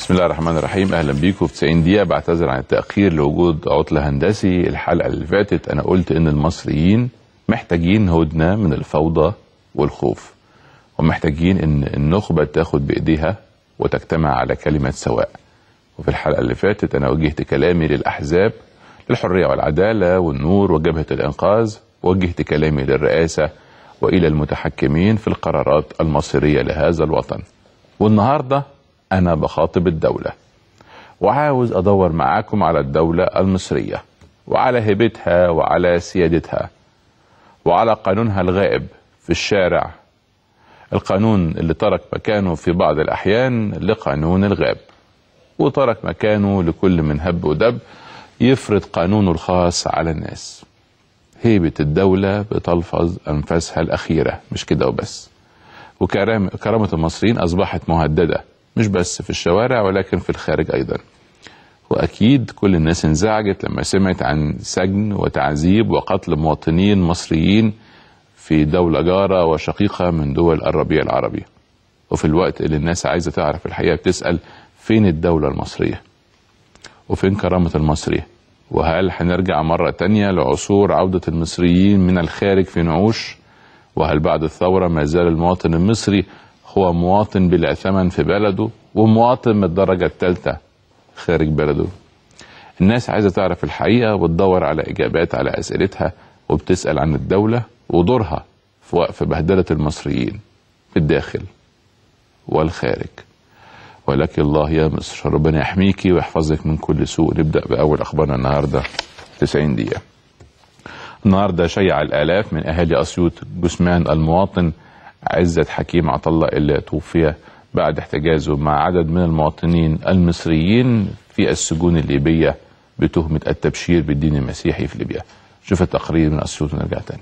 بسم الله الرحمن الرحيم اهلا بيكم في 90 دقيقه بعتذر عن التاخير لوجود عطله هندسي الحلقه اللي فاتت انا قلت ان المصريين محتاجين هدنه من الفوضى والخوف ومحتاجين ان النخبه تاخد بايديها وتجتمع على كلمه سواء وفي الحلقه اللي فاتت انا وجهت كلامي للاحزاب للحريه والعداله والنور وجبهه الانقاذ وجهت كلامي للرئاسه والى المتحكمين في القرارات المصيريه لهذا الوطن والنهارده انا بخاطب الدوله وعاوز ادور معاكم على الدوله المصريه وعلى هيبتها وعلى سيادتها وعلى قانونها الغائب في الشارع القانون اللي ترك مكانه في بعض الاحيان لقانون الغاب وترك مكانه لكل من هب ودب يفرض قانونه الخاص على الناس هيبة الدولة بتلفظ أنفاسها الأخيرة مش كده وبس وكرامة المصريين أصبحت مهددة مش بس في الشوارع ولكن في الخارج أيضا وأكيد كل الناس انزعجت لما سمعت عن سجن وتعذيب وقتل مواطنين مصريين في دولة جارة وشقيقة من دول الربيع العربي وفي الوقت اللي الناس عايزة تعرف الحقيقة بتسأل فين الدولة المصرية وفين كرامة المصري وهل هنرجع مرة تانية لعصور عودة المصريين من الخارج في نعوش وهل بعد الثورة ما زال المواطن المصري هو مواطن بلا ثمن في بلده ومواطن من الدرجة الثالثة خارج بلده الناس عايزة تعرف الحقيقة وتدور على إجابات على أسئلتها وبتسأل عن الدولة ودورها في وقف بهدلة المصريين في الداخل والخارج ولك الله يا مصر ربنا يحميكي ويحفظك من كل سوء نبدأ بأول أخبارنا النهاردة 90 دقيقة النهاردة شيع الآلاف من أهالي أسيوط جثمان المواطن عزت حكيم عطلة اللي توفي بعد احتجازه مع عدد من المواطنين المصريين في السجون الليبية بتهمة التبشير بالدين المسيحي في ليبيا شوف التقرير من أسيوط ونرجع تاني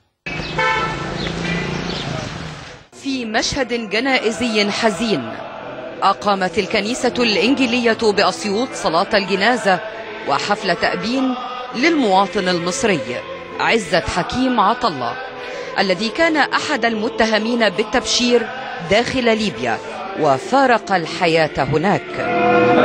في مشهد جنائزي حزين أقامت الكنيسة الإنجيلية بأسيوط صلاة الجنازة وحفل تأبين للمواطن المصري عزت حكيم عطلة الذي كان أحد المتهمين بالتبشير داخل ليبيا وفارق الحياة هناك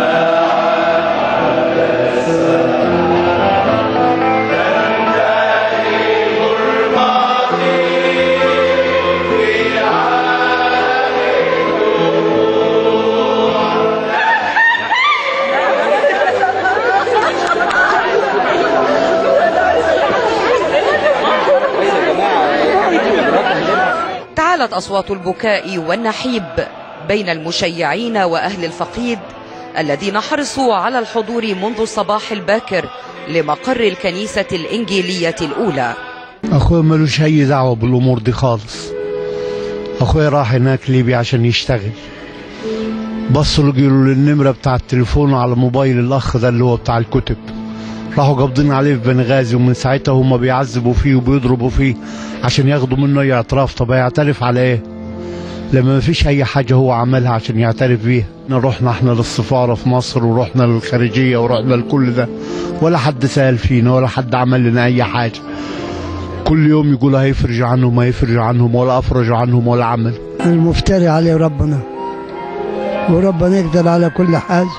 تعالت أصوات البكاء والنحيب بين المشيعين وأهل الفقيد الذين حرصوا على الحضور منذ الصباح الباكر لمقر الكنيسة الإنجيلية الأولى اخويا ملوش اي دعوه بالامور دي خالص اخويا راح هناك ليبيا عشان يشتغل بصوا له جيلوا للنمره بتاع التليفون على موبايل الاخ ده اللي هو بتاع الكتب راحوا قابضين عليه في بنغازي ومن ساعتها هم بيعذبوا فيه وبيضربوا فيه عشان ياخدوا منه اي اعتراف طب هيعترف على ايه لما ما فيش اي حاجه هو عملها عشان يعترف بيها رحنا احنا للسفاره في مصر ورحنا للخارجيه ورحنا لكل ده ولا حد سال فينا ولا حد عمل لنا اي حاجه كل يوم يقول هيفرج عنهم هيفرج عنهم ولا افرج عنهم ولا عمل المفتري عليه ربنا وربنا يقدر على كل حاجة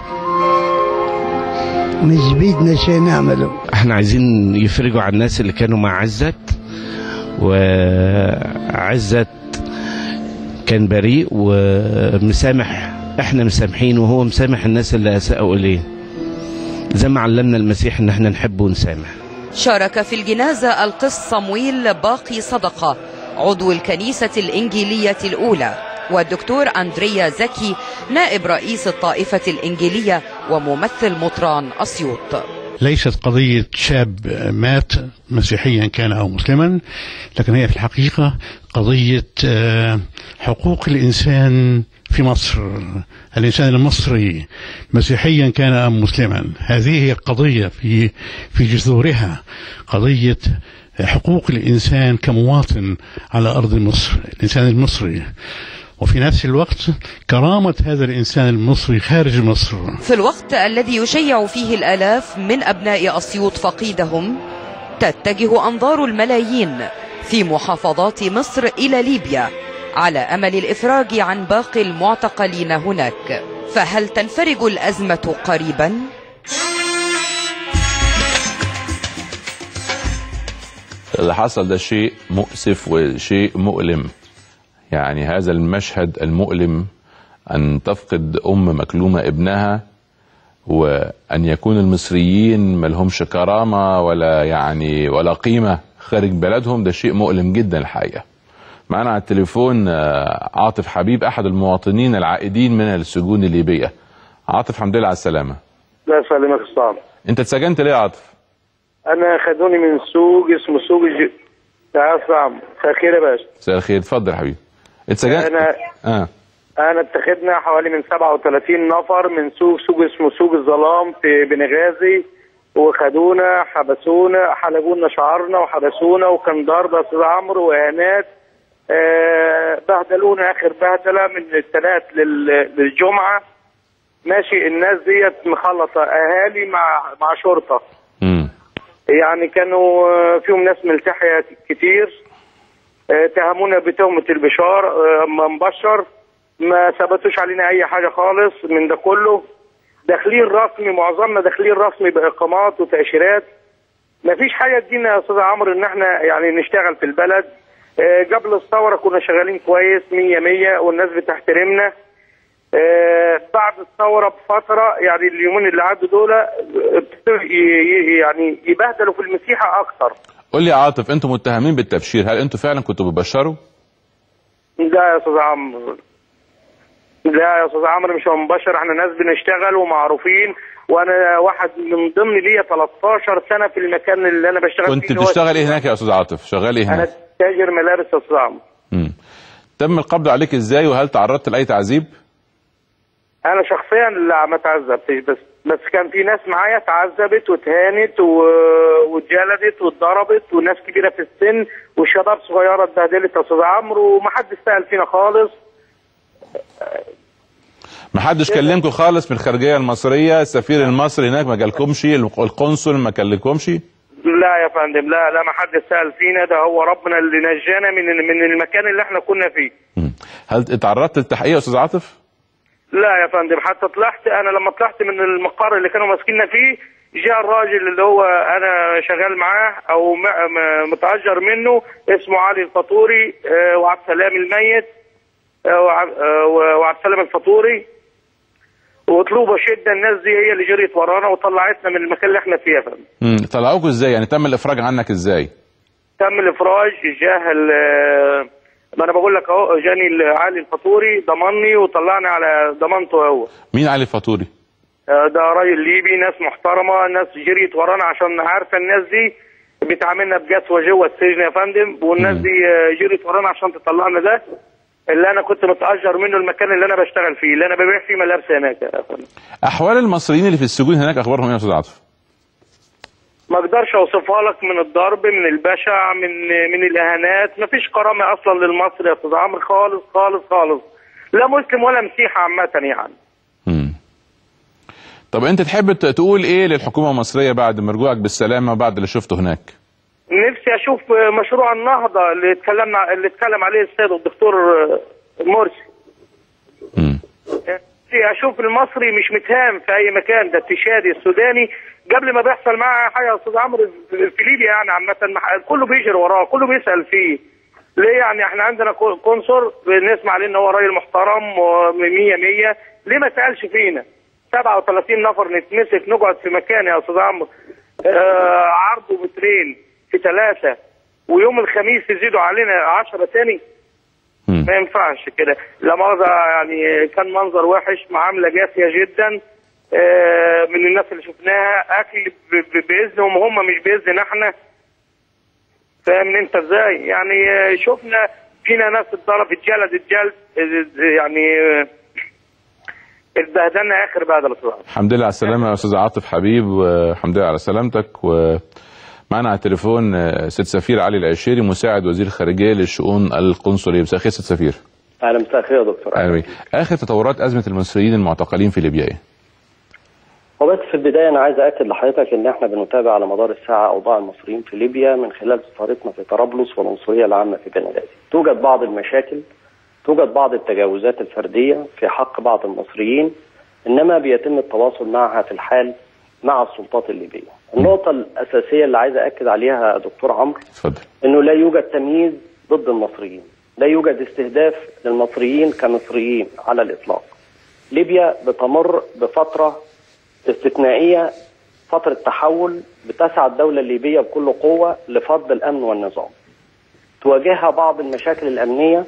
مش بيدنا شيء نعمله احنا عايزين يفرجوا على الناس اللي كانوا مع عزت وعزت كان بريء ومسامح احنا مسامحين وهو مسامح الناس اللي اساءوا اليه زي ما علمنا المسيح ان احنا نحب ونسامح شارك في الجنازة القس صمويل باقي صدقة عضو الكنيسة الإنجيلية الأولى والدكتور أندريا زكي نائب رئيس الطائفة الإنجيلية وممثل مطران أسيوط ليست قضية شاب مات مسيحيا كان أو مسلما لكن هي في الحقيقة قضية آه، حقوق الإنسان في مصر الإنسان المصري مسيحيا كان أم مسلما هذه هي القضية في في جذورها قضية حقوق الإنسان كمواطن على أرض مصر الإنسان المصري وفي نفس الوقت كرامة هذا الإنسان المصري خارج مصر في الوقت الذي يشيع فيه الآلاف من أبناء أسيوط فقيدهم تتجه أنظار الملايين في محافظات مصر إلى ليبيا على أمل الإفراج عن باقي المعتقلين هناك فهل تنفرج الأزمة قريباً؟ اللي حصل ده شيء مؤسف وشيء مؤلم يعني هذا المشهد المؤلم أن تفقد أم مكلومة ابنها وأن يكون المصريين ملهمش كرامة ولا يعني ولا قيمة خارج بلدهم ده شيء مؤلم جدا الحقيقة معنا على التليفون آه، عاطف حبيب أحد المواطنين العائدين من السجون الليبية عاطف الحمد لله على السلامة لا يسلمك الصعب أنت اتسجنت ليه يا عاطف؟ انا خدوني من سوق اسمه سوق الج... تعال صعب خير يا باشا مساء الخير اتفضل يا حبيبي اتسجنت انا اه انا اتخذنا حوالي من 37 نفر من سوق سوق اسمه سوق الظلام في بنغازي وخدونا حبسونا حلقونا شعرنا وحبسونا وكان ضرب يا استاذ عمرو واهانات آه بهدلونا اخر بهدله من الثلاث لل- للجمعه ماشي الناس ديت مخلطه اهالي مع مع شرطه امم يعني كانوا آه، فيهم ناس ملتحية كتير آه، اتهمونا بتهمة البشار آه، ما مبشر ما ثبتوش علينا أي حاجة خالص من ده كله داخلين رسمي معظمنا داخلين رسمي بإقامات وتأشيرات ما فيش حاجة تدينا يا أستاذ عمرو إن إحنا يعني نشتغل في البلد آه، قبل الثورة كنا شغالين كويس مية مية والناس بتحترمنا آه، بعد الثورة بفترة يعني اليومين اللي عدوا دول آه، ابتدوا ي- ي- يعني يبهدلوا في المسيحة أكتر قول لي يا عاطف انتم متهمين بالتبشير هل انتم فعلا كنتوا بتبشروا؟ لا يا أستاذ عمرو لا يا أستاذ عمرو مش مبشر احنا ناس بنشتغل ومعروفين وأنا واحد من ضمن ليا 13 سنة في المكان اللي أنا بشتغل كنت فيه اللي هو- بتشتغل ايه هناك يا استاذ عاطف؟ شغال ايه أنا هناك؟ تاجر ملابس يا أستاذ عمرو مم. تم القبض عليك ازاي وهل تعرضت لاي تعذيب؟ انا شخصيا لا ما تعذبتش بس بس كان في ناس معايا اتعذبت واتهانت و- واتجلدت واتضربت وناس كبيره في السن وشباب صغيره اتبهدلت يا استاذ عمرو ومحدش سال فينا خالص ما حدش كلمكم خالص من الخارجيه المصريه السفير المصري هناك ما جالكمش القنصل ما كلمكمش لا يا فندم لا لا ما حدش سال فينا ده هو ربنا اللي نجانا من من المكان اللي احنا كنا فيه مم. هل اتعرضت للتحقيق يا استاذ عاطف؟ لا يا فندم حتى طلعت انا لما طلعت من المقر اللي كانوا ماسكيننا فيه جاء الراجل اللي هو انا شغال معاه او م- م- متاجر منه اسمه علي الفطوري آه، وعبد السلام الميت آه، وعب- آه، وعبد السلام الفطوري وطلوبه شده الناس دي هي اللي جريت ورانا وطلعتنا من المكان اللي احنا فيه يا فندم مم. طلعوكوا ازاي؟ يعني تم الافراج عنك ازاي؟ تم الافراج جاه ال- ما انا بقول لك اهو جاني علي الفطوري ضمني وطلعني على ضمانته هو مين علي الفطوري؟ ده راجل ليبي ناس محترمه ناس جريت ورانا عشان عارفه الناس دي بتعاملنا بجسوه جوه السجن يا فندم والناس مم. دي آه، جريت ورانا عشان تطلعنا ده اللي انا كنت متاجر منه المكان اللي انا بشتغل فيه اللي انا ببيع فيه ملابس هناك يا فندم احوال المصريين اللي في السجون هناك اخبارهم ايه يا استاذ عاطف؟ ما اقدرش اوصفها لك من الضرب من البشع من من الاهانات ما فيش كرامه اصلا للمصري يا استاذ عمرو خالص خالص خالص لا مسلم ولا مسيحي عامه يعني مم. طب انت تحب ت- تقول ايه للحكومه المصريه بعد ما رجوعك بالسلامه بعد اللي شفته هناك؟ نفسي اشوف مشروع النهضه اللي اتكلمنا اللي اتكلم عليه السيد الدكتور مرسي مم. نفسي اشوف المصري مش متهام في اي مكان ده التشادي السوداني قبل ما بيحصل معاه حاجه يا استاذ عمرو في ليبيا يعني عامه ما- كله بيجري وراه كله بيسال فيه ليه يعني احنا عندنا كو- قنصل بنسمع عليه ان هو راجل محترم ومية مية ليه ما سالش فينا 37 نفر نتمسك نقعد في مكان يا استاذ عمرو آه عرضه مترين في ثلاثه ويوم الخميس يزيدوا علينا 10 تاني مم. ما ينفعش كده لا مؤاخذة يعني كان منظر وحش معاملة جافية جدا آه، من الناس اللي شفناها اكل ب- ب- باذنهم هم مش باذن احنا فاهم انت ازاي يعني آه، شفنا فينا ناس اتضرب اتجلد اتجلد آه، يعني آه، اتبهدلنا اخر بهدله صراحه الحمد لله على السلامه يا استاذ عاطف حبيب والحمد لله على سلامتك ومعنا على التليفون آه، سيد سفير علي العشيري مساعد وزير الخارجيه للشؤون القنصليه مساء الخير سيد سفير اهلا مساء الخير يا دكتور اهلا بيك اخر تطورات ازمه المصريين المعتقلين في ليبيا ايه؟ هو بس في البدايه انا عايز اكد لحضرتك ان احنا بنتابع على مدار الساعه اوضاع المصريين في ليبيا من خلال سفارتنا في طرابلس والعنصريه العامه في بنغازي. توجد بعض المشاكل توجد بعض التجاوزات الفردية في حق بعض المصريين إنما بيتم التواصل معها في الحال مع السلطات الليبية النقطة الأساسية اللي عايز أكد عليها يا دكتور عمرو اتفضل انه لا يوجد تمييز ضد المصريين لا يوجد استهداف للمصريين كمصريين على الاطلاق ليبيا بتمر بفتره استثنائيه فتره تحول بتسعى الدوله الليبيه بكل قوه لفض الامن والنظام تواجهها بعض المشاكل الامنيه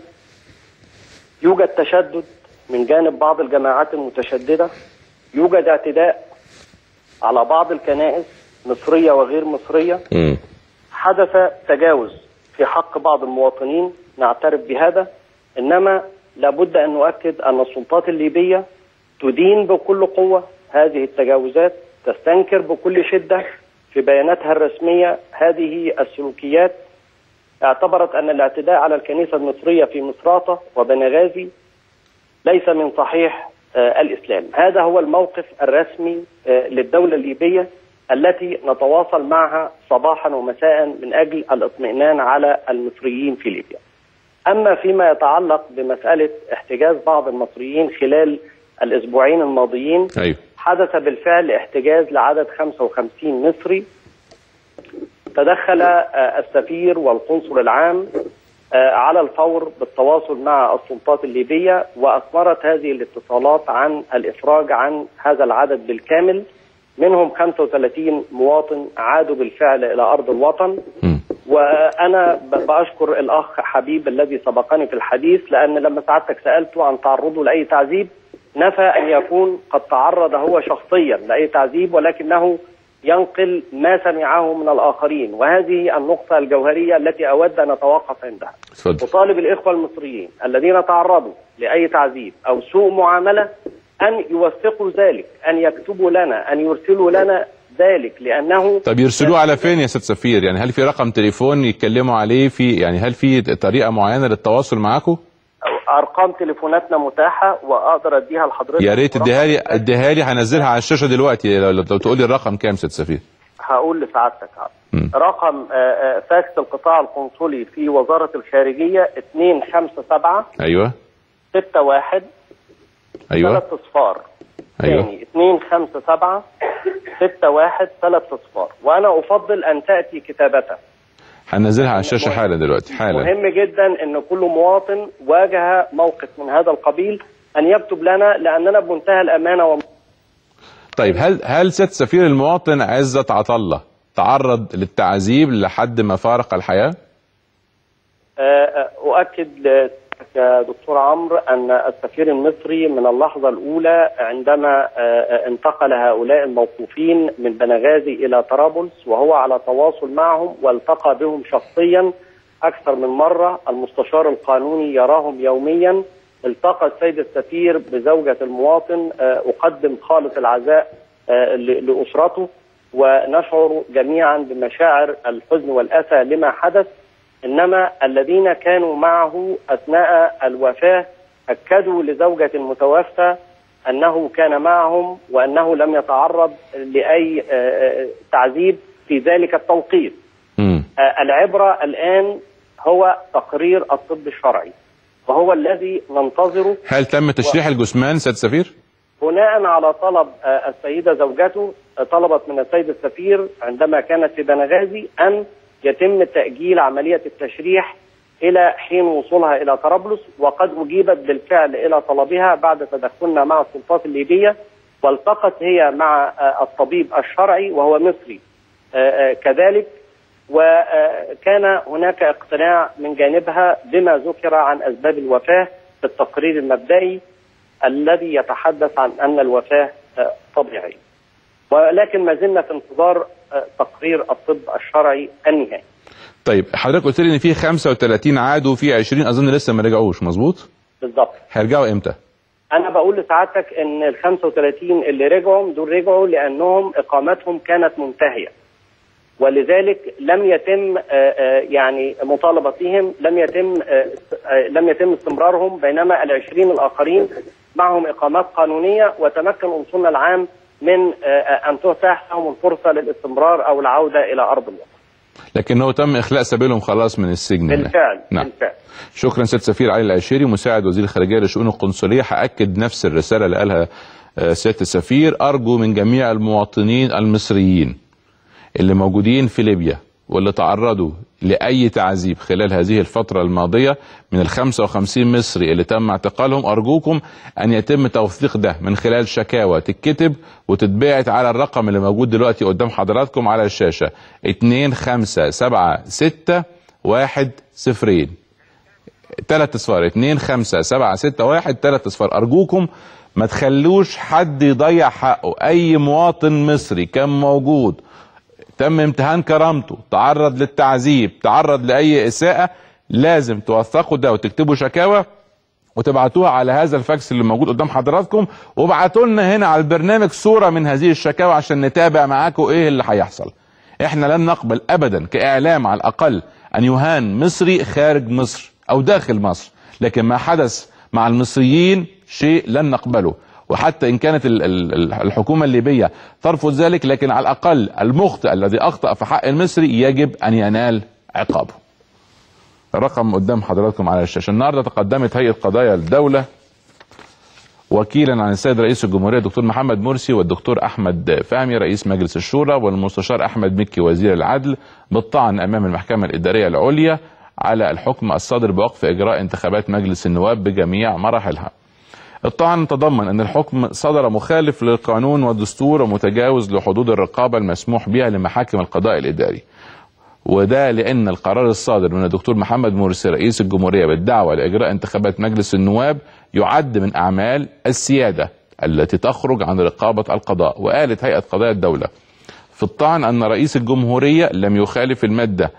يوجد تشدد من جانب بعض الجماعات المتشدده يوجد اعتداء على بعض الكنائس مصريه وغير مصريه مم. حدث تجاوز في حق بعض المواطنين نعترف بهذا انما لابد ان نؤكد ان السلطات الليبيه تدين بكل قوه هذه التجاوزات تستنكر بكل شده في بياناتها الرسميه هذه السلوكيات اعتبرت ان الاعتداء على الكنيسه المصريه في مصراته وبنغازي ليس من صحيح آه، الاسلام، هذا هو الموقف الرسمي آه، للدوله الليبيه التي نتواصل معها صباحا ومساء من اجل الاطمئنان على المصريين في ليبيا. اما فيما يتعلق بمساله احتجاز بعض المصريين خلال الاسبوعين الماضيين ايوه حدث بالفعل احتجاز لعدد 55 مصري تدخل آه، السفير والقنصل العام آه، على الفور بالتواصل مع السلطات الليبية وأثمرت هذه الاتصالات عن الإفراج عن هذا العدد بالكامل منهم 35 مواطن عادوا بالفعل إلى أرض الوطن مم. وانا ب- باشكر الاخ حبيب الذي سبقني في الحديث لان لما سعادتك سالته عن تعرضه لاي تعذيب نفى ان يكون قد تعرض هو شخصيا لاي تعذيب ولكنه ينقل ما سمعه من الاخرين وهذه النقطه الجوهريه التي اود ان اتوقف عندها. اتفضل اطالب الاخوه المصريين الذين تعرضوا لاي تعذيب او سوء معامله ان يوثقوا ذلك، ان يكتبوا لنا، ان يرسلوا لنا ذلك لانه طب يرسلوه على فين يا سيد سفير يعني هل في رقم تليفون يتكلموا عليه في يعني هل في طريقه معينه للتواصل معاكم ارقام تليفوناتنا متاحه واقدر اديها لحضرتك يا ريت اديها لي اديها لي هنزلها على الشاشه دلوقتي لو, لو تقول لي الرقم كام سيد سفير هقول لسعادتك مم. رقم آه، آه، فاكس القطاع القنصلي في وزاره الخارجيه 257 ايوه 61 ايوه ثلاث اصفار ايوه ثاني 257 61 ثلاث اصفار وانا افضل ان تاتي كتابه هنزلها على الشاشه حالا دلوقتي حالا مهم جدا ان كل مواطن واجه موقف من هذا القبيل ان يكتب لنا لاننا بمنتهى الامانه و... طيب هل هل سيد سفير المواطن عزت عطله تعرض للتعذيب لحد ما فارق الحياه آه، أؤكد لك يا دكتور عمرو أن السفير المصري من اللحظة الأولى عندما آه، انتقل هؤلاء الموقوفين من بنغازي إلى طرابلس وهو على تواصل معهم والتقى بهم شخصيا أكثر من مرة المستشار القانوني يراهم يوميا التقى السيد السفير بزوجة المواطن آه، أقدم خالص العزاء آه، ل- لأسرته ونشعر جميعا بمشاعر الحزن والأسى لما حدث انما الذين كانوا معه اثناء الوفاه اكدوا لزوجه المتوفى انه كان معهم وانه لم يتعرض لاي آه، آه، تعذيب في ذلك التوقيت. امم آه، العبره الان هو تقرير الطب الشرعي وهو الذي ننتظره هل تم تشريح الجثمان سيد سفير بناء على طلب آه، السيدة زوجته آه، طلبت من السيد السفير عندما كانت في بنغازي أن يتم تأجيل عملية التشريح إلى حين وصولها إلى طرابلس وقد أجيبت بالفعل إلى طلبها بعد تدخلنا مع السلطات الليبية والتقت هي مع آه، الطبيب الشرعي وهو مصري آه، آه، كذلك وكان هناك اقتناع من جانبها بما ذكر عن أسباب الوفاة في التقرير المبدئي الذي يتحدث عن ان الوفاه آه، طبيعيه. ولكن ما زلنا في انتظار آه، تقرير الطب الشرعي النهائي. طيب حضرتك قلت لي ان في 35 عادوا وفي 20 اظن لسه ما رجعوش مظبوط بالضبط. هيرجعوا امتى انا بقول لسعادتك ان ال 35 اللي رجعوا دول رجعوا لانهم اقامتهم كانت منتهيه. ولذلك لم يتم آه، آه، يعني مطالبتهم لم يتم آه، آه، لم يتم استمرارهم بينما ال 20 الاخرين معهم اقامات قانونيه وتمكن انصرنا العام من آه، آه، ان تتاح لهم الفرصه للاستمرار او العوده الى ارض الوطن. لكن هو تم اخلاء سبيلهم خلاص من السجن هناك. بالفعل نعم بالفعل شكرا سيد سفير علي العشيري مساعد وزير الخارجيه للشؤون القنصليه هاكد نفس الرساله اللي قالها آه، سياده السفير ارجو من جميع المواطنين المصريين اللي موجودين في ليبيا واللي تعرضوا لاي تعذيب خلال هذه الفتره الماضيه من ال 55 مصري اللي تم اعتقالهم ارجوكم ان يتم توثيق ده من خلال شكاوى تتكتب وتتبعت على الرقم اللي موجود دلوقتي قدام حضراتكم على الشاشه 2576 1 0 ثلاث اصفار 2 5 7 6 1 ثلاث اصفار ارجوكم ما تخلوش حد يضيع حقه اي مواطن مصري كان موجود تم امتهان كرامته تعرض للتعذيب تعرض لاي اساءه لازم توثقوا ده وتكتبوا شكاوى وتبعتوها على هذا الفاكس اللي موجود قدام حضراتكم وابعتوا لنا هنا على البرنامج صوره من هذه الشكاوى عشان نتابع معاكم ايه اللي هيحصل احنا لن نقبل ابدا كاعلام على الاقل ان يهان مصري خارج مصر او داخل مصر لكن ما حدث مع المصريين شيء لن نقبله وحتى ان كانت ال- ال- ال- الحكومه الليبيه ترفض ذلك لكن على الاقل المخطئ الذي اخطا في حق المصري يجب ان ينال عقابه. الرقم قدام حضراتكم على الشاشه النهارده تقدمت هيئه قضايا الدوله وكيلا عن السيد رئيس الجمهوريه الدكتور محمد مرسي والدكتور احمد فهمي رئيس مجلس الشورى والمستشار احمد مكي وزير العدل بالطعن امام المحكمه الاداريه العليا على الحكم الصادر بوقف اجراء انتخابات مجلس النواب بجميع مراحلها. الطعن تضمن ان الحكم صدر مخالف للقانون والدستور ومتجاوز لحدود الرقابه المسموح بها لمحاكم القضاء الاداري. وده لان القرار الصادر من الدكتور محمد مرسي رئيس الجمهوريه بالدعوه لاجراء انتخابات مجلس النواب يعد من اعمال السياده التي تخرج عن رقابه القضاء وقالت هيئه قضايا الدوله في الطعن ان رئيس الجمهوريه لم يخالف الماده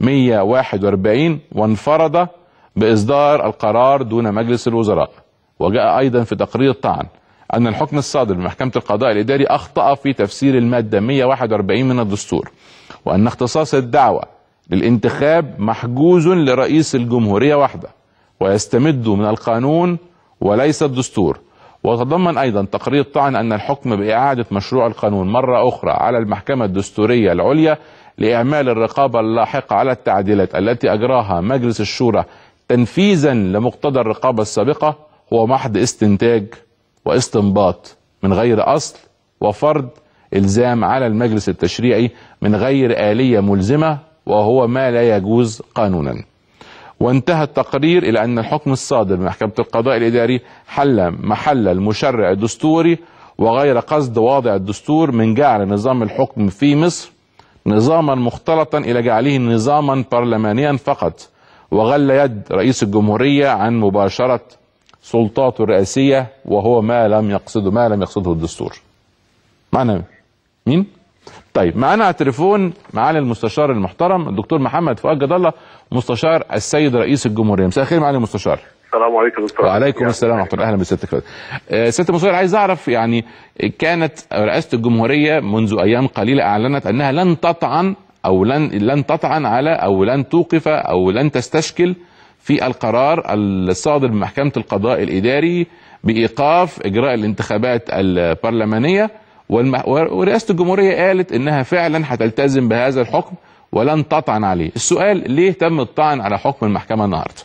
141 وانفرد باصدار القرار دون مجلس الوزراء وجاء ايضا في تقرير الطعن ان الحكم الصادر من محكمه القضاء الاداري اخطا في تفسير الماده 141 من الدستور وان اختصاص الدعوه للانتخاب محجوز لرئيس الجمهوريه وحده ويستمد من القانون وليس الدستور وتضمن ايضا تقرير الطعن ان الحكم باعاده مشروع القانون مره اخرى على المحكمه الدستوريه العليا لاعمال الرقابه اللاحقه على التعديلات التي اجراها مجلس الشورى تنفيذا لمقتضى الرقابه السابقه هو محض استنتاج واستنباط من غير اصل وفرض الزام على المجلس التشريعي من غير اليه ملزمه وهو ما لا يجوز قانونا. وانتهى التقرير الى ان الحكم الصادر من محكمه القضاء الاداري حل محل المشرع الدستوري وغير قصد واضع الدستور من جعل نظام الحكم في مصر نظاما مختلطا الى جعله نظاما برلمانيا فقط وغل يد رئيس الجمهوريه عن مباشره سلطاته الرئاسيه وهو ما لم يقصده ما لم يقصده الدستور. معنا مين؟ طيب معانا على التليفون معالي المستشار المحترم الدكتور محمد فؤاد جد الله مستشار السيد رئيس الجمهوريه مساء الخير معالي المستشار السلام عليكم دكتور وعليكم السلام ورحمه الله اهلا بسيادتك فؤاد. آه، سياده المستشار عايز اعرف يعني كانت رئاسه الجمهوريه منذ ايام قليله اعلنت انها لن تطعن او لن لن تطعن على او لن توقف او لن تستشكل في القرار الصادر من محكمه القضاء الاداري بايقاف اجراء الانتخابات البرلمانيه والم- ورئاسه الجمهوريه قالت انها فعلا هتلتزم بهذا الحكم ولن تطعن عليه السؤال ليه تم الطعن على حكم المحكمه النهارده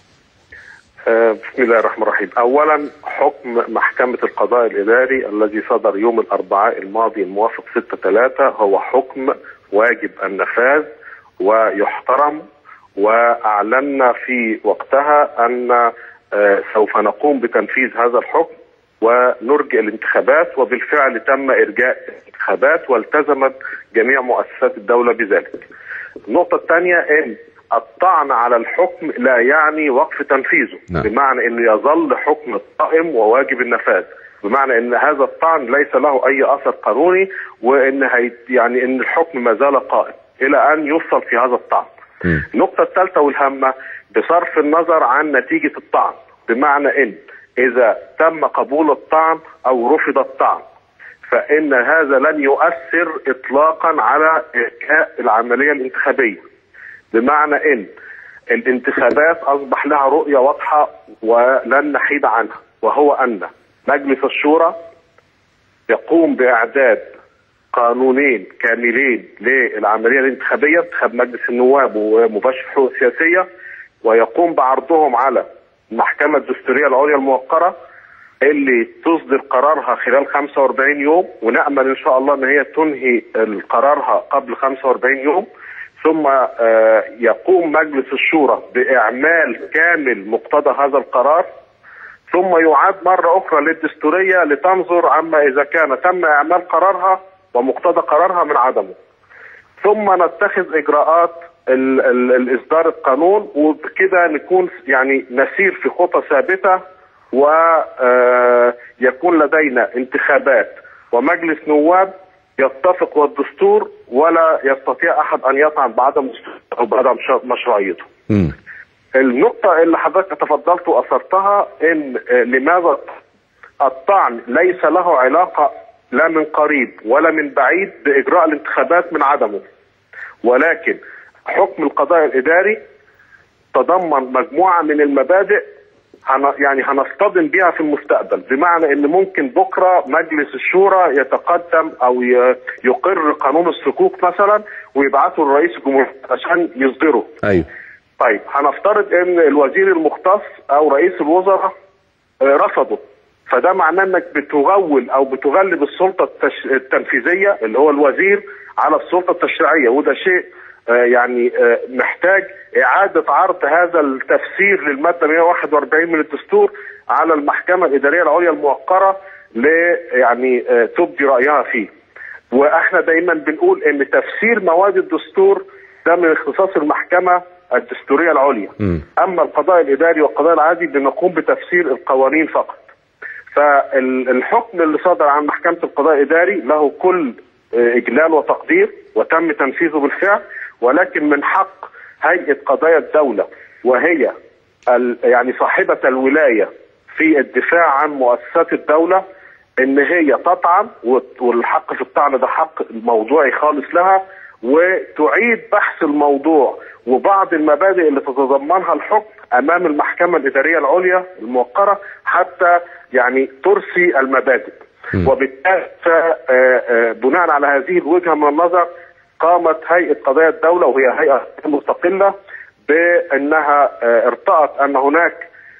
آه، بسم الله الرحمن الرحيم اولا حكم محكمة القضاء الاداري الذي صدر يوم الاربعاء الماضي الموافق 6 3 هو حكم واجب النفاذ ويحترم واعلنا في وقتها ان آه، سوف نقوم بتنفيذ هذا الحكم ونرجئ الانتخابات وبالفعل تم ارجاء الانتخابات والتزمت جميع مؤسسات الدولة بذلك النقطة الثانية ان الطعن على الحكم لا يعني وقف تنفيذه نعم. بمعنى انه يظل حكم قائم وواجب النفاذ بمعنى ان هذا الطعن ليس له اي اثر قانوني وان هي يعني ان الحكم ما زال قائم الى ان يفصل في هذا الطعن مم. النقطة الثالثة والهامة بصرف النظر عن نتيجة الطعن بمعنى ان اذا تم قبول الطعن او رفض الطعن فان هذا لن يؤثر اطلاقا على إرجاء العملية الانتخابية بمعنى ان الانتخابات اصبح لها رؤية واضحة ولن نحيد عنها وهو ان مجلس الشورى يقوم باعداد قانونين كاملين للعمليه الانتخابيه انتخاب مجلس النواب ومباشر الحقوق السياسيه ويقوم بعرضهم على المحكمه الدستوريه العليا الموقره اللي تصدر قرارها خلال 45 يوم ونامل ان شاء الله ان هي تنهي قرارها قبل 45 يوم ثم آه، يقوم مجلس الشورى باعمال كامل مقتضى هذا القرار ثم يعاد مرة أخرى للدستورية لتنظر عما إذا كان تم إعمال قرارها ومقتضى قرارها من عدمه ثم نتخذ إجراءات ال ال الإصدار القانون وبكده نكون يعني نسير في خطى ثابتة ويكون لدينا انتخابات ومجلس نواب يتفق والدستور ولا يستطيع أحد أن يطعن بعدم دستور أو بعدم ش- مشروعيته مم. النقطة اللي حضرتك تفضلت وأثرتها إن آه، لماذا الطعن ليس له علاقة لا من قريب ولا من بعيد بإجراء الانتخابات من عدمه ولكن حكم القضاء الإداري تضمن مجموعة من المبادئ هن يعني هنصطدم بها في المستقبل بمعنى ان ممكن بكره مجلس الشورى يتقدم او ي- يقر قانون الصكوك مثلا ويبعثه لرئيس الجمهوريه عشان يصدره ايوه طيب هنفترض ان الوزير المختص او رئيس الوزراء آه، رفضه فده معناه انك بتغول او بتغلب السلطه التش... التنفيذيه اللي هو الوزير على السلطه التشريعيه وده شيء آه، يعني آه، محتاج اعاده عرض هذا التفسير للماده 141 من الدستور على المحكمه الاداريه العليا الموقره ل يعني آه، تبدي رايها فيه. واحنا دايما بنقول ان تفسير مواد الدستور ده من اختصاص المحكمه الدستوريه العليا. مم. اما القضاء الاداري والقضاء العادي بنقوم بتفسير القوانين فقط. فالحكم اللي صدر عن محكمه القضاء الاداري له كل آه، اجلال وتقدير وتم تنفيذه بالفعل ولكن من حق هيئه قضايا الدوله وهي ال- يعني صاحبه الولايه في الدفاع عن مؤسسات الدوله ان هي تطعن وت- والحق في الطعن ده حق موضوعي خالص لها وتعيد بحث الموضوع وبعض المبادئ اللي تتضمنها الحكم امام المحكمه الاداريه العليا الموقره حتى يعني ترسي المبادئ وبالتالي ف- آه، آه، بناء على هذه الوجهه من النظر قامت هيئه قضايا الدوله وهي هيئه مستقله بانها آه، ارتأت ان هناك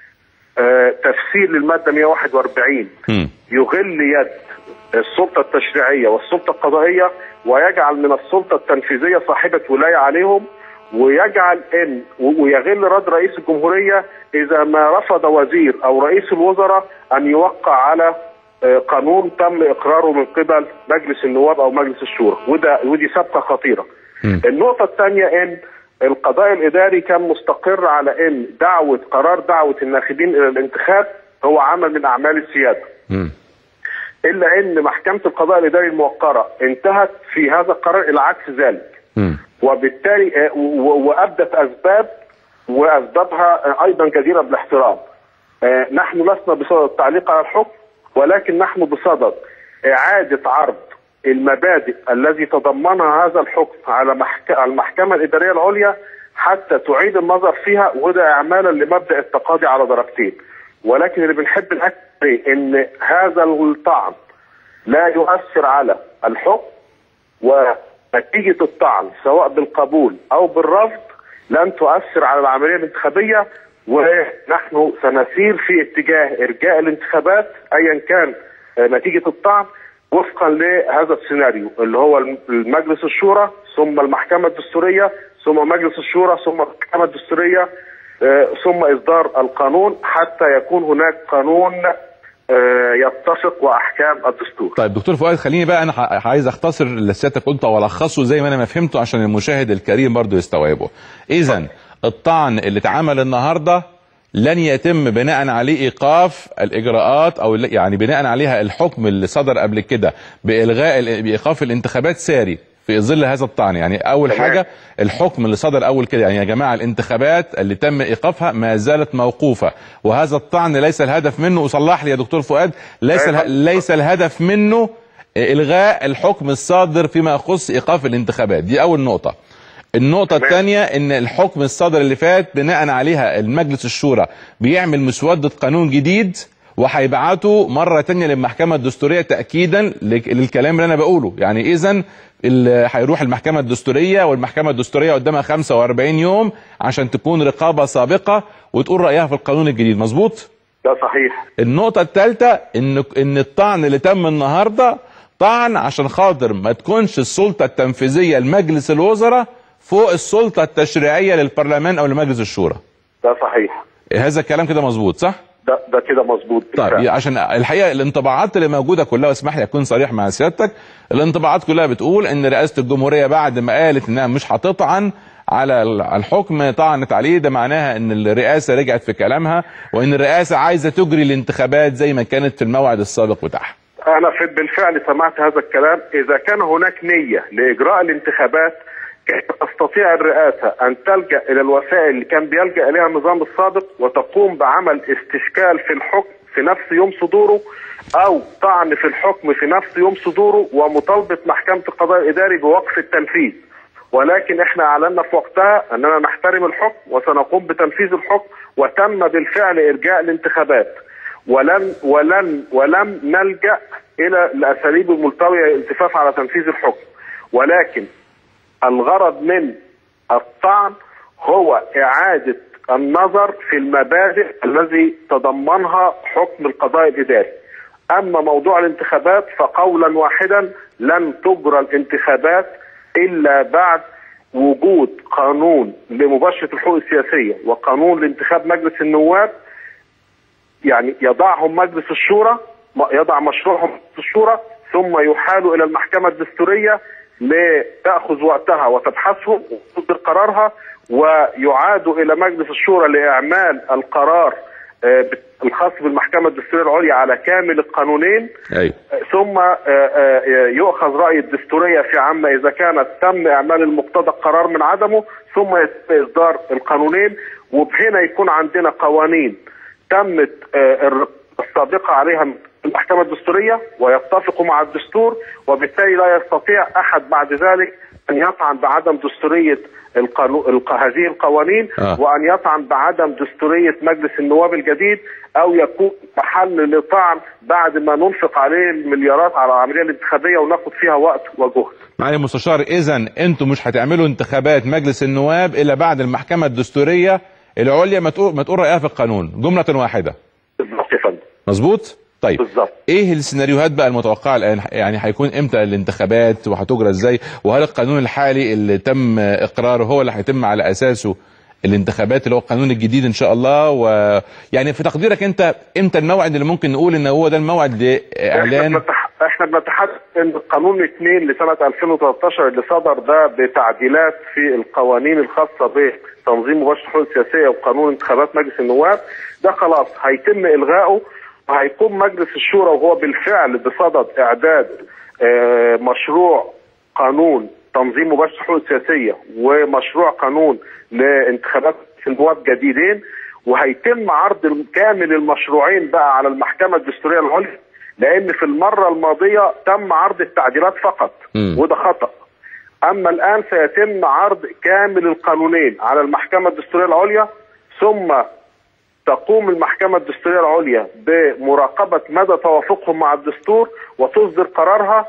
آه، تفسير للماده 141 مم. يغل يد السلطة التشريعية والسلطة القضائية ويجعل من السلطة التنفيذية صاحبة ولاية عليهم ويجعل ان و- ويغل رد رئيس الجمهورية اذا ما رفض وزير او رئيس الوزراء ان يوقع على آه، قانون تم اقراره من قبل مجلس النواب او مجلس الشورى وده ودي سابقة خطيرة مم. النقطة الثانية ان القضاء الاداري كان مستقر على ان دعوة قرار دعوة الناخبين الى الانتخاب هو عمل من اعمال السيادة مم. الا ان محكمه القضاء الاداري الموقره انتهت في هذا القرار الى عكس ذلك مم. وبالتالي آه، و- وابدت اسباب واسبابها آه، ايضا جديره بالاحترام آه، نحن لسنا بصدد التعليق على الحكم ولكن نحن بصدد اعاده عرض المبادئ الذي تضمنها هذا الحكم على محك... على المحكمه الاداريه العليا حتى تعيد النظر فيها وده اعمالا لمبدا التقاضي على درجتين ولكن اللي بنحب ناكد عليه ان هذا الطعن لا يؤثر على الحكم ونتيجة الطعن سواء بالقبول أو بالرفض لن تؤثر على العملية الانتخابية ونحن سنسير في اتجاه إرجاء الانتخابات أيا كان آه، نتيجة الطعن وفقا لهذا السيناريو اللي هو المجلس الشورى ثم المحكمة الدستورية ثم مجلس الشورى ثم المحكمة الدستورية آه، ثم إصدار القانون حتى يكون هناك قانون آه، يتفق وأحكام الدستور طيب دكتور فؤاد خليني بقى انا ح- عايز اختصر اللي سيادتك قلته والخصه زي ما انا ما فهمته عشان المشاهد الكريم برضو يستوعبه اذا الطعن اللي اتعمل النهارده لن يتم بناء عليه ايقاف الاجراءات او ال- يعني بناء عليها الحكم اللي صدر قبل كده بالغاء ال- بايقاف الانتخابات ساري في ظل هذا الطعن يعني اول تمام. حاجه الحكم اللي صدر اول كده يعني يا جماعه الانتخابات اللي تم ايقافها ما زالت موقوفه وهذا الطعن ليس الهدف منه وصلح لي يا دكتور فؤاد ليس أيوة. اله- ليس الهدف منه الغاء الحكم الصادر فيما يخص ايقاف الانتخابات دي اول نقطه النقطة تمام. الثانية ان الحكم الصادر اللي فات بناء عليها المجلس الشورى بيعمل مسودة قانون جديد وهيبعتوا مره تانية للمحكمه الدستوريه تاكيدا لك- للكلام اللي انا بقوله يعني اذا ال- هيروح المحكمه الدستوريه والمحكمه الدستوريه قدامها 45 يوم عشان تكون رقابه سابقه وتقول رايها في القانون الجديد مظبوط ده صحيح النقطة الثالثة ان ان الطعن اللي تم النهارده طعن عشان خاطر ما تكونش السلطة التنفيذية لمجلس الوزراء فوق السلطة التشريعية للبرلمان او لمجلس الشورى. ده صحيح هذا الكلام كده مظبوط صح؟ ده ده كده مظبوط طيب بالفعل. عشان الحقيقه الانطباعات اللي موجوده كلها واسمح لي اكون صريح مع سيادتك الانطباعات كلها بتقول ان رئاسه الجمهوريه بعد ما قالت انها مش هتطعن على ال- الحكم طعنت عليه ده معناها ان الرئاسه رجعت في كلامها وان الرئاسه عايزه تجري الانتخابات زي ما كانت في الموعد السابق بتاعها انا في بالفعل سمعت هذا الكلام اذا كان هناك نيه لاجراء الانتخابات كيف تستطيع الرئاسه ان تلجا الى الوسائل اللي كان بيلجا اليها النظام السابق وتقوم بعمل استشكال في الحكم في نفس يوم صدوره او طعن في الحكم في نفس يوم صدوره ومطالبه محكمه القضاء الاداري بوقف التنفيذ ولكن احنا اعلنا في وقتها اننا نحترم الحكم وسنقوم بتنفيذ الحكم وتم بالفعل ارجاء الانتخابات ولن ولن ولم نلجا الى الاساليب الملتويه للالتفاف على تنفيذ الحكم ولكن الغرض من الطعن هو اعاده النظر في المبادئ الذي تضمنها حكم القضاء الاداري اما موضوع الانتخابات فقولا واحدا لن تجرى الانتخابات الا بعد وجود قانون لمباشره الحقوق السياسيه وقانون لانتخاب مجلس النواب يعني يضعهم مجلس الشورى يضع مشروعهم مجلس الشورى ثم يحال الى المحكمه الدستوريه لتاخذ وقتها وتبحثه وتصدر قرارها ويعاد الى مجلس الشورى لاعمال القرار آه، الخاص بالمحكمه الدستوريه العليا على كامل القانونين ايوه ثم آه، آه، يؤخذ راي الدستوريه في عما اذا كانت تم اعمال المقتضى القرار من عدمه ثم يتم اصدار القانونين وبهنا يكون عندنا قوانين تمت آه، الرقابة السابقه عليها من المحكمه الدستوريه ويتفق مع الدستور وبالتالي لا يستطيع احد بعد ذلك ان يطعن بعدم دستوريه القانون الق- هذه القوانين آه. وان يطعن بعدم دستوريه مجلس النواب الجديد او يكون محل لطعن بعد ما ننفق عليه المليارات على العمليه الانتخابيه وناخد فيها وقت وجهد. معالي المستشار اذا انتم مش هتعملوا انتخابات مجلس النواب الا بعد المحكمه الدستوريه العليا ما تقول ما تقول رايها في القانون جمله واحده بالظبط يا فندم. مظبوط طيب بالظبط. ايه السيناريوهات بقى المتوقعه الان يعني هيكون امتى الانتخابات وهتجرى ازاي وهل القانون الحالي اللي تم اقراره هو اللي هيتم على اساسه الانتخابات اللي هو القانون الجديد ان شاء الله ويعني في تقديرك انت امتى الموعد اللي ممكن نقول ان هو ده الموعد احنا لاعلان بنتح... احنا بنتحدث ان قانون 2 لسنه 2013 اللي صدر ده بتعديلات في القوانين الخاصه بتنظيم مباشر الحقوق السياسيه وقانون انتخابات مجلس النواب ده خلاص هيتم الغائه وهيقوم مجلس الشورى وهو بالفعل بصدد اعداد آه، مشروع قانون تنظيم مباشر الحقوق السياسيه ومشروع قانون لانتخابات النواب جديدين وهيتم عرض كامل المشروعين بقى على المحكمه الدستوريه العليا لان في المره الماضيه تم عرض التعديلات فقط مم. وده خطا اما الان سيتم عرض كامل القانونين على المحكمه الدستوريه العليا ثم تقوم المحكمة الدستورية العليا بمراقبة مدى توافقهم مع الدستور وتصدر قرارها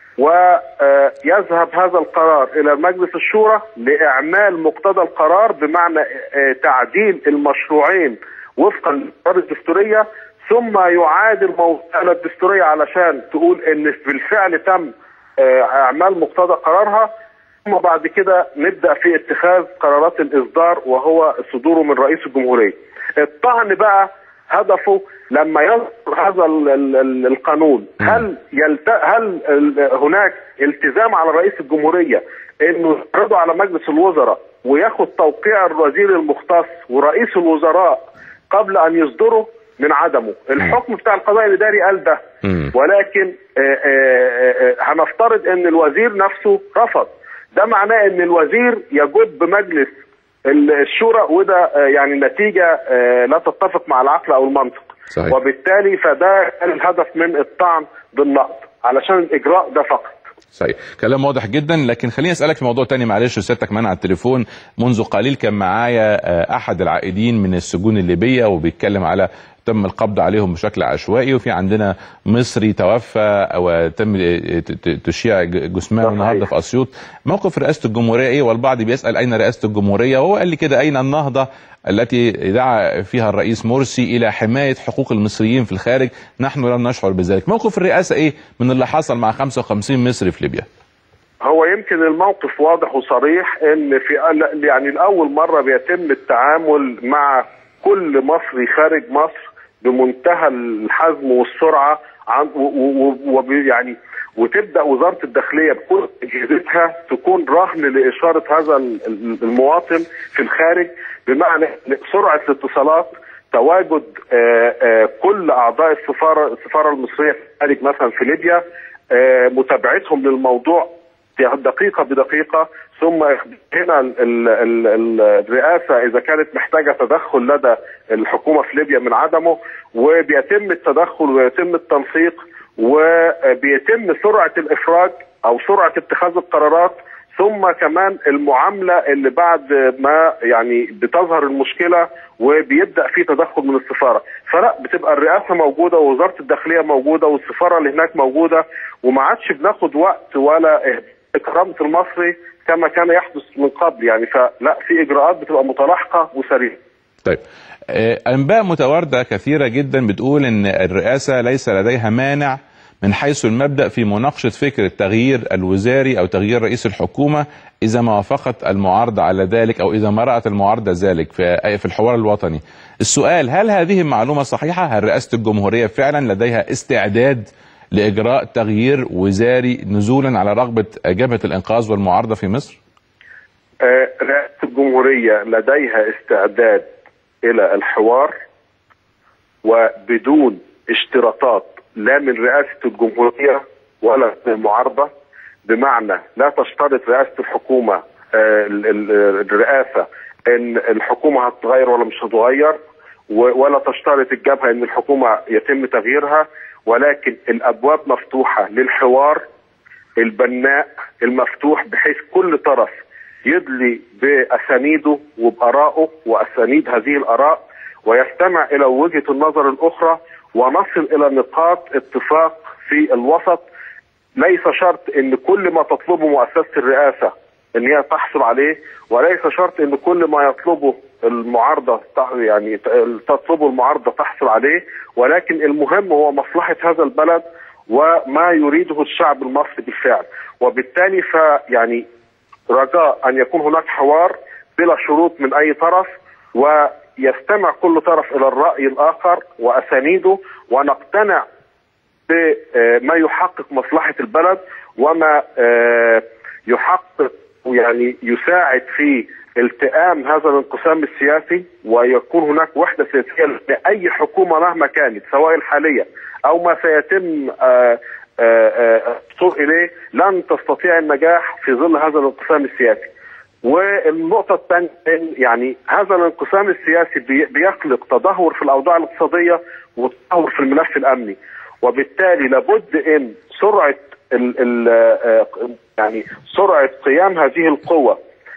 ويذهب هذا القرار إلى مجلس الشورى لإعمال مقتضى القرار بمعنى آه، تعديل المشروعين وفقا للقرار الدستورية ثم يعاد الموضوع إلى الدستورية علشان تقول إن بالفعل تم آه، إعمال مقتضى قرارها ثم بعد كده نبدا في اتخاذ قرارات الاصدار وهو صدوره من رئيس الجمهوريه. الطعن بقى هدفه لما يصدر هذا ال- ال- ال- القانون هل يلت... هل ال- هناك التزام على رئيس الجمهوريه انه يعرضه على مجلس الوزراء وياخد توقيع الوزير المختص ورئيس الوزراء قبل ان يصدره من عدمه الحكم بتاع القضاء الاداري قال ده مم. ولكن آه، آه، آه، هنفترض ان الوزير نفسه رفض ده معناه ان الوزير يجب بمجلس ال- الشورى وده آه، يعني نتيجه آه، لا تتفق مع العقل او المنطق صحيح. وبالتالي فده كان الهدف من الطعن بالنقد علشان الاجراء ده فقط صحيح كلام واضح جدا لكن خليني اسالك في موضوع تاني معلش سيادتك معانا على التليفون منذ قليل كان معايا آه، احد العائدين من السجون الليبيه وبيتكلم على تم القبض عليهم بشكل عشوائي وفي عندنا مصري توفى او تم ت- ت- تشييع ج- جثمانه ده النهارده صحيح. في اسيوط موقف رئاسه الجمهوريه ايه والبعض بيسال اين رئاسه الجمهوريه وهو قال لي كده اين النهضه التي دعا فيها الرئيس مرسي الى حمايه حقوق المصريين في الخارج نحن لم نشعر بذلك موقف الرئاسه ايه من اللي حصل مع 55 مصري في ليبيا هو يمكن الموقف واضح وصريح ان في يعني لاول مره بيتم التعامل مع كل مصري خارج مصر بمنتهى الحزم والسرعه عن ويعني وتبدا وزاره الداخليه بكل اجهزتها تكون رهن لاشاره هذا ال- ال- المواطن في الخارج بمعنى إن سرعه الاتصالات تواجد آه، آه، كل اعضاء السفاره السفاره المصريه في الخارج مثلا في ليبيا آه، متابعتهم للموضوع دقيقة بدقيقة ثم هنا ال- ال- ال- ال- الرئاسة إذا كانت محتاجة تدخل لدى الحكومة في ليبيا من عدمه وبيتم التدخل ويتم التنسيق وبيتم سرعة الإفراج أو سرعة اتخاذ القرارات ثم كمان المعاملة اللي بعد ما يعني بتظهر المشكلة وبيبدأ في تدخل من السفارة فلا بتبقى الرئاسة موجودة ووزارة الداخلية موجودة والسفارة اللي هناك موجودة وما عادش بناخد وقت ولا إكرامة المصري كما كان يحدث من قبل يعني فلا في إجراءات بتبقى متلاحقة وسريعة طيب آه، انباء متوارده كثيره جدا بتقول ان الرئاسه ليس لديها مانع من حيث المبدا في مناقشه فكره تغيير الوزاري او تغيير رئيس الحكومه اذا ما وافقت المعارضه على ذلك او اذا ما رات المعارضه ذلك في في الحوار الوطني. السؤال هل هذه المعلومه صحيحه؟ هل رئاسه الجمهوريه فعلا لديها استعداد لاجراء تغيير وزاري نزولا على رغبه جبهه الانقاذ والمعارضه في مصر؟ آه، رئاسة الجمهورية لديها استعداد إلى الحوار وبدون اشتراطات لا من رئاسة الجمهورية ولا من المعارضة بمعنى لا تشترط رئاسة الحكومة آه، ال- ال- الرئاسة ان الحكومة هتتغير ولا مش هتتغير و- ولا تشترط الجبهة ان الحكومة يتم تغييرها ولكن الابواب مفتوحة للحوار البناء المفتوح بحيث كل طرف يدلي باسانيده وبارائه واسانيد هذه الاراء ويستمع الى وجهه النظر الاخرى ونصل الى نقاط اتفاق في الوسط ليس شرط ان كل ما تطلبه مؤسسه الرئاسه ان هي تحصل عليه وليس شرط ان كل ما يطلبه المعارضه تع- يعني ت- تطلبه المعارضه تحصل عليه ولكن المهم هو مصلحه هذا البلد وما يريده الشعب المصري بالفعل وبالتالي فيعني رجاء ان يكون هناك حوار بلا شروط من اي طرف ويستمع كل طرف الى الراي الاخر واسانيده ونقتنع بما يحقق مصلحه البلد وما آه، يحقق يعني يساعد في التئام هذا الانقسام السياسي ويكون هناك وحده سياسيه لاي حكومه مهما كانت سواء الحاليه او ما سيتم آه، آه، آه، الصور اليه لن تستطيع النجاح في ظل هذا الانقسام السياسي. والنقطة الثانية إن يعني هذا الانقسام السياسي بي- بيخلق تدهور في الأوضاع الاقتصادية وتدهور في الملف الأمني وبالتالي لابد إن سرعة ال ال آه، يعني سرعة قيام هذه القوة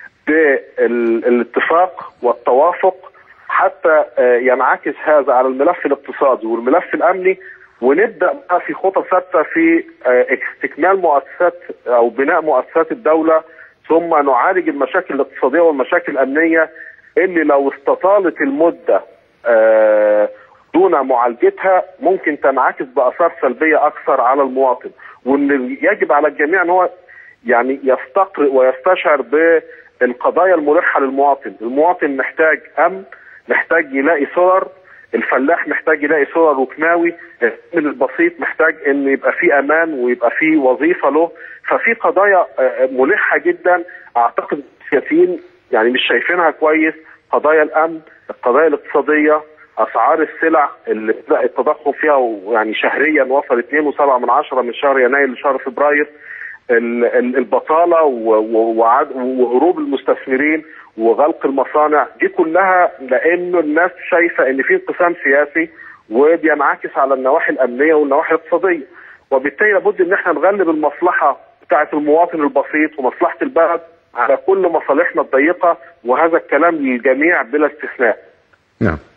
بالاتفاق والتوافق حتى آه، ينعكس هذا على الملف الاقتصادي والملف الأمني ونبدا بقى في خطى ثابته في آه، استكمال مؤسسات او بناء مؤسسات الدوله ثم نعالج المشاكل الاقتصاديه والمشاكل الامنيه اللي لو استطالت المده آه، دون معالجتها ممكن تنعكس باثار سلبيه اكثر على المواطن وان يجب على الجميع ان هو يعني يستقرئ ويستشعر بالقضايا الملحه للمواطن، المواطن محتاج امن، محتاج يلاقي سولر، الفلاح محتاج يلاقي سولر وكماوي، من البسيط محتاج ان يبقى في امان ويبقى في وظيفه له، ففي قضايا آه، ملحه جدا اعتقد السياسيين يعني مش شايفينها كويس، قضايا الامن، القضايا الاقتصاديه، اسعار السلع اللي بدا التضخم فيها يعني شهريا وصل 2.7 من عشرة من شهر يناير لشهر فبراير ال- ال- البطاله و- و- وعد- وهروب المستثمرين وغلق المصانع دي كلها لانه الناس شايفه ان في انقسام سياسي وبينعكس على النواحي الامنيه والنواحي الاقتصاديه وبالتالي لابد ان احنا نغلب المصلحه بتاعه المواطن البسيط ومصلحه البلد على كل مصالحنا الضيقه وهذا الكلام للجميع بلا استثناء نعم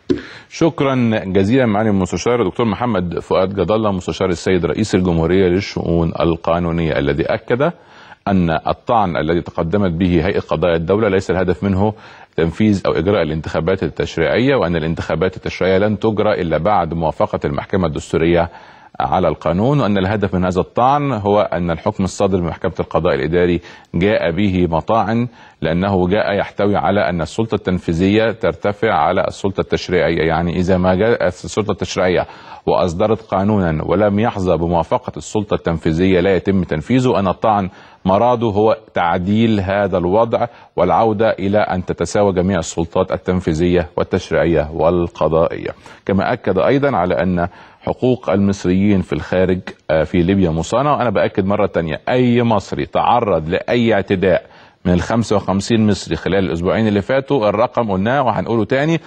شكرا جزيلا معالي المستشار الدكتور محمد فؤاد جد الله مستشار السيد رئيس الجمهوريه للشؤون القانونيه الذي اكد ان الطعن الذي تقدمت به هيئه قضايا الدوله ليس الهدف منه تنفيذ او اجراء الانتخابات التشريعيه وان الانتخابات التشريعيه لن تجرى الا بعد موافقه المحكمه الدستوريه على القانون وان الهدف من هذا الطعن هو ان الحكم الصادر من محكمه القضاء الاداري جاء به مطاعن لانه جاء يحتوي على ان السلطه التنفيذيه ترتفع على السلطه التشريعيه يعني اذا ما جاءت السلطه التشريعيه واصدرت قانونا ولم يحظى بموافقه السلطه التنفيذيه لا يتم تنفيذه ان الطعن مراده هو تعديل هذا الوضع والعوده الى ان تتساوى جميع السلطات التنفيذيه والتشريعيه والقضائيه كما اكد ايضا على ان حقوق المصريين في الخارج آه، في ليبيا مصانة وأنا بأكد مرة تانية أي مصري تعرض لأي اعتداء من ال 55 مصري خلال الأسبوعين اللي فاتوا الرقم قلناه وهنقوله تاني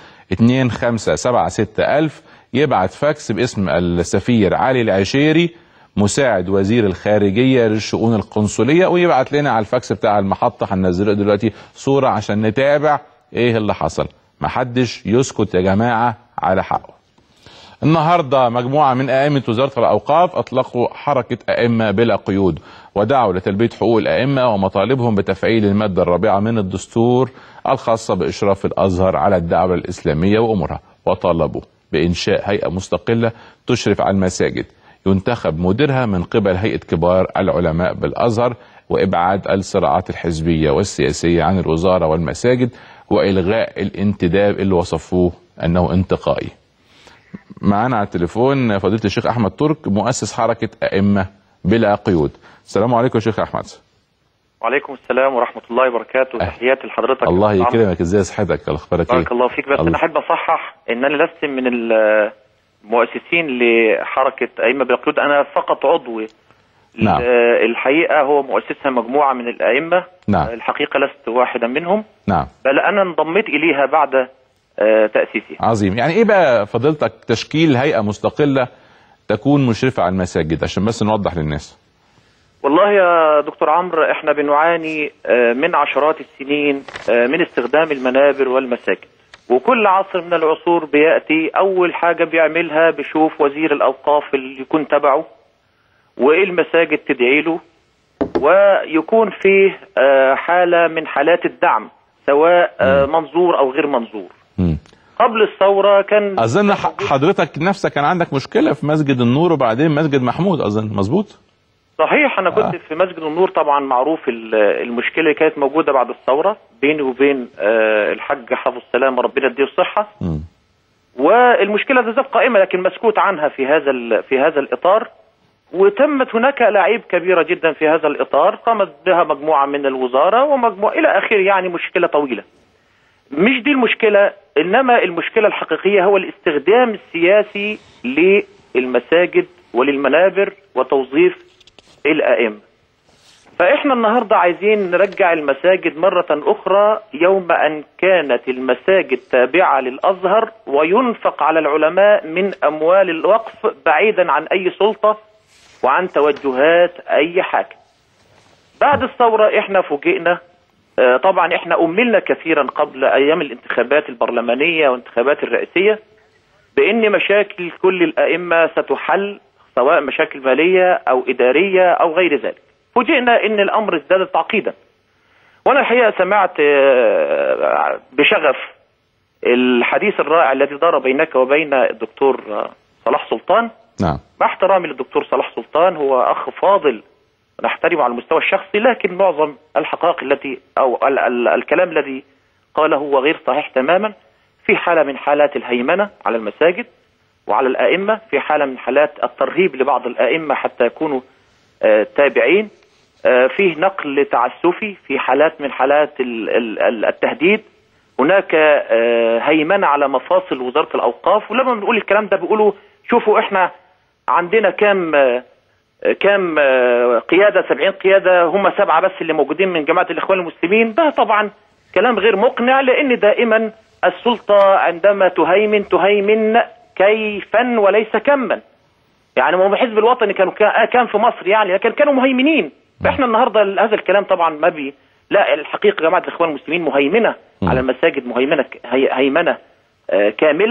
2576 ألف يبعت فاكس باسم السفير علي العشيري مساعد وزير الخارجية للشؤون القنصلية ويبعت لنا على الفاكس بتاع المحطة هننزله دلوقتي صورة عشان نتابع ايه اللي حصل محدش يسكت يا جماعة على حقه النهارده مجموعه من ائمه وزاره الاوقاف اطلقوا حركه ائمه بلا قيود ودعوا لتلبيه حقوق الائمه ومطالبهم بتفعيل الماده الرابعه من الدستور الخاصه باشراف الازهر على الدعوه الاسلاميه وامورها وطالبوا بانشاء هيئه مستقله تشرف على المساجد ينتخب مديرها من قبل هيئه كبار العلماء بالازهر وابعاد الصراعات الحزبيه والسياسيه عن الوزاره والمساجد والغاء الانتداب اللي وصفوه انه انتقائي. معانا على التليفون فضيله الشيخ احمد ترك مؤسس حركه ائمه بلا قيود. السلام عليكم يا شيخ احمد. وعليكم السلام ورحمة الله وبركاته تحياتي لحضرتك الله يا أستاذ عمرو. يكرمك ازاي صحتك اخبارك ايه؟ بارك الله فيك بس الله. أنا أحب أصحح إن أنا لست من المؤسسين لحركة أئمة بالقيود أنا فقط عضو نعم. ال- الحقيقة هو مؤسسها مجموعة من الأئمة نعم الحقيقة لست واحدا منهم نعم بل أنا انضميت إليها بعد آه، تأسيسها عظيم يعني ايه بقى فضيلتك تشكيل هيئه مستقله تكون مشرفه على المساجد عشان بس نوضح للناس والله يا دكتور عمرو احنا بنعاني آه، من عشرات السنين آه، من استخدام المنابر والمساجد وكل عصر من العصور بياتي اول حاجه بيعملها بيشوف وزير الاوقاف اللي يكون تبعه وايه المساجد تدعي له ويكون فيه آه، حاله من حالات الدعم سواء آه، منظور او غير منظور مم. قبل الثوره كان اظن ح- حضرتك نفسك كان عندك مشكله في مسجد النور وبعدين مسجد محمود اظن مظبوط صحيح انا كنت في مسجد النور طبعا معروف ال- المشكله اللي كانت موجوده بعد الثوره بيني وبين آه، الحاج حافظ السلام ربنا يديه الصحه مم. والمشكله لا زالت قائمه لكن مسكوت عنها في هذا ال- في هذا الاطار وتمت هناك لاعيب كبيره جدا في هذا الاطار قامت بها مجموعه من الوزاره ومجموعه الى اخره يعني مشكله طويله مش دي المشكله انما المشكله الحقيقيه هو الاستخدام السياسي للمساجد وللمنابر وتوظيف الائمه فاحنا النهارده عايزين نرجع المساجد مره اخرى يوم ان كانت المساجد تابعه للازهر وينفق على العلماء من اموال الوقف بعيدا عن اي سلطه وعن توجهات اي حاكم. بعد الثوره احنا فوجئنا آه، طبعا احنا املنا كثيرا قبل ايام الانتخابات البرلمانيه والانتخابات الرئاسيه بان مشاكل كل الائمه ستحل سواء مشاكل ماليه او اداريه او غير ذلك. فوجئنا ان الامر ازداد تعقيدا. وانا الحقيقه سمعت آه، بشغف الحديث الرائع الذي دار بينك وبين الدكتور آه، صلاح سلطان نعم مع احترامي للدكتور صلاح سلطان هو اخ فاضل نحترمه على المستوى الشخصي لكن معظم الحقائق التي او ال ال الكلام الذي قاله هو غير صحيح تماما في حاله من حالات الهيمنه على المساجد وعلى الائمه في حاله من حالات الترهيب لبعض الائمه حتى يكونوا آه، تابعين آه، فيه نقل تعسفي في حالات من حالات ال- ال- ال- التهديد هناك آه، هيمنه على مفاصل وزاره الاوقاف ولما بنقول الكلام ده بيقولوا شوفوا احنا عندنا كام آه، كام آه، قياده 70 قياده هم سبعه بس اللي موجودين من جماعه الاخوان المسلمين ده طبعا كلام غير مقنع لان دائما السلطه عندما تهيمن تهيمن كيفا وليس كما يعني ما هو الحزب الوطني كانوا كا- كان في مصر يعني لكن كانوا مهيمنين فاحنا النهارده هذا الكلام طبعا ما بي لا الحقيقه جماعه الاخوان المسلمين مهيمنه على المساجد مهيمنه ك- هي- هيمنه آه، كامله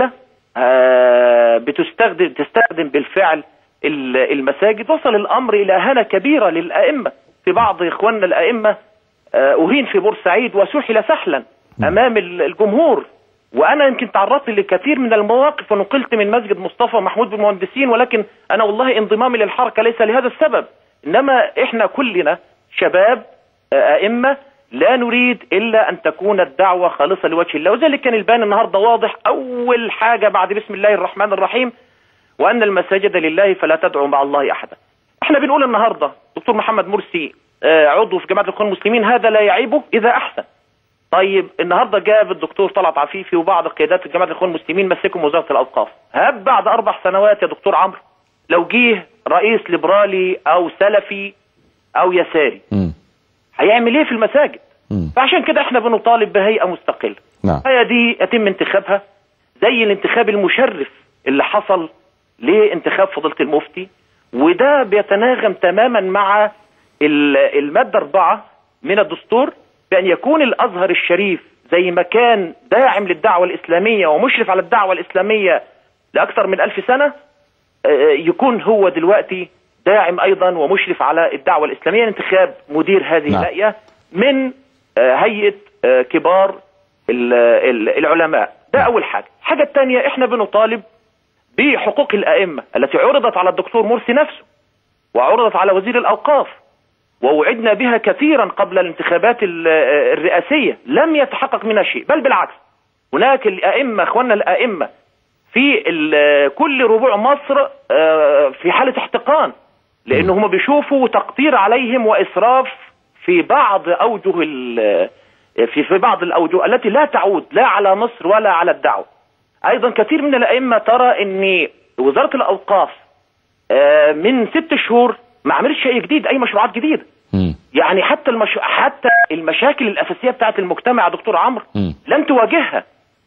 آه، بتستخدم تستخدم بالفعل ال- المساجد وصل الامر الى اهانه كبيره للائمه في بعض اخواننا الائمه آه، اهين في بورسعيد وسحل سحلا امام ال- الجمهور وانا يمكن تعرضت لكثير من المواقف ونقلت من مسجد مصطفى محمود بالمهندسين ولكن انا والله انضمامي للحركه ليس لهذا السبب انما احنا كلنا شباب آه، ائمه لا نريد الا ان تكون الدعوه خالصه لوجه الله وذلك كان البيان النهارده واضح اول حاجه بعد بسم الله الرحمن الرحيم وان المساجد لله فلا تدعوا مع الله احدا. احنا بنقول النهارده دكتور محمد مرسي آه، عضو في جماعه الاخوان المسلمين هذا لا يعيبه اذا احسن. طيب النهارده جاب الدكتور طلعت عفيفي وبعض قيادات جماعه الاخوان المسلمين مسكوا وزاره الاوقاف. هب بعد اربع سنوات يا دكتور عمرو لو جه رئيس ليبرالي او سلفي او يساري مم. هيعمل ايه في المساجد؟ مم. فعشان كده احنا بنطالب بهيئه مستقله. نعم الهيئه دي يتم انتخابها زي الانتخاب المشرف اللي حصل لانتخاب فضيله المفتي وده بيتناغم تماما مع ال- الماده أربعة من الدستور بان يكون الازهر الشريف زي ما كان داعم للدعوه الاسلاميه ومشرف على الدعوه الاسلاميه لاكثر من ألف سنه آه، يكون هو دلوقتي داعم ايضا ومشرف على الدعوه الاسلاميه انتخاب مدير هذه نعم. الهيئه من آه، هيئه آه، كبار ال- ال- العلماء ده اول حاجه الحاجه الثانيه احنا بنطالب بحقوق الائمه التي عرضت على الدكتور مرسي نفسه وعرضت على وزير الاوقاف ووعدنا بها كثيرا قبل الانتخابات ال- الرئاسيه لم يتحقق منها شيء بل بالعكس هناك الائمه اخواننا الائمه في ال- كل ربوع مصر آه، في حاله احتقان لان هم بيشوفوا تقدير عليهم واسراف في بعض اوجه ال- في في بعض الاوجه التي لا تعود لا على مصر ولا على الدعوه. ايضا كثير من الائمه ترى ان وزاره الاوقاف آه، من ست شهور ما عملتش شيء جديد اي مشروعات جديده. مم. يعني حتى المش... حتى المشاكل الاساسيه بتاعت المجتمع يا دكتور عمرو مم. لم تواجهها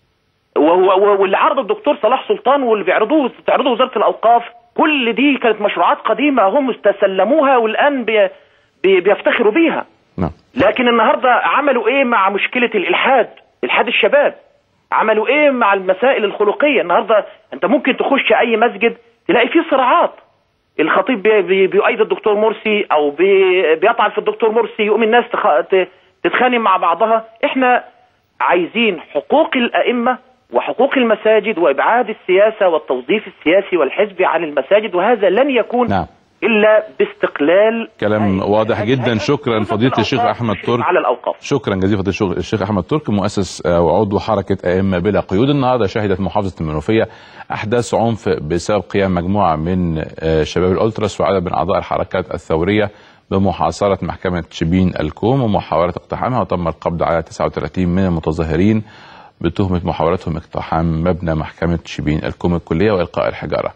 وهو وهو- واللي عرض الدكتور صلاح سلطان واللي بيعرضوه بتعرضه وزاره الاوقاف كل دي كانت مشروعات قديمه هم تسلموها والان بي... بي... بيفتخروا بيها نعم لكن النهارده عملوا ايه مع مشكله الالحاد الحاد الشباب عملوا ايه مع المسائل الخلقيه النهارده انت ممكن تخش اي مسجد تلاقي فيه صراعات الخطيب بي بي بيؤيد الدكتور مرسي او بي بيطعن في الدكتور مرسي يقوم الناس تخ... ت- تتخانق مع بعضها احنا عايزين حقوق الائمه وحقوق المساجد وابعاد السياسه والتوظيف السياسي والحزبي عن المساجد وهذا لن يكون نعم الا باستقلال كلام هيئة- واضح هيئة- جدا شكرا وزارة فضيله الشيخ الأوقاف احمد تشرف ترك على الاوقاف شكرا جزيلا فضيله الشيخ- الشيخ احمد ترك مؤسس آه، وعضو حركه ائمه بلا قيود النهارده شهدت محافظه المنوفيه احداث عنف بسبب قيام مجموعه من آه، شباب الالتراس وعدد من اعضاء الحركات الثوريه بمحاصره محكمه شبين الكوم ومحاوله اقتحامها وتم القبض على 39 من المتظاهرين بتهمه محاولتهم اقتحام مبنى محكمه شبين الكوم الكليه والقاء الحجاره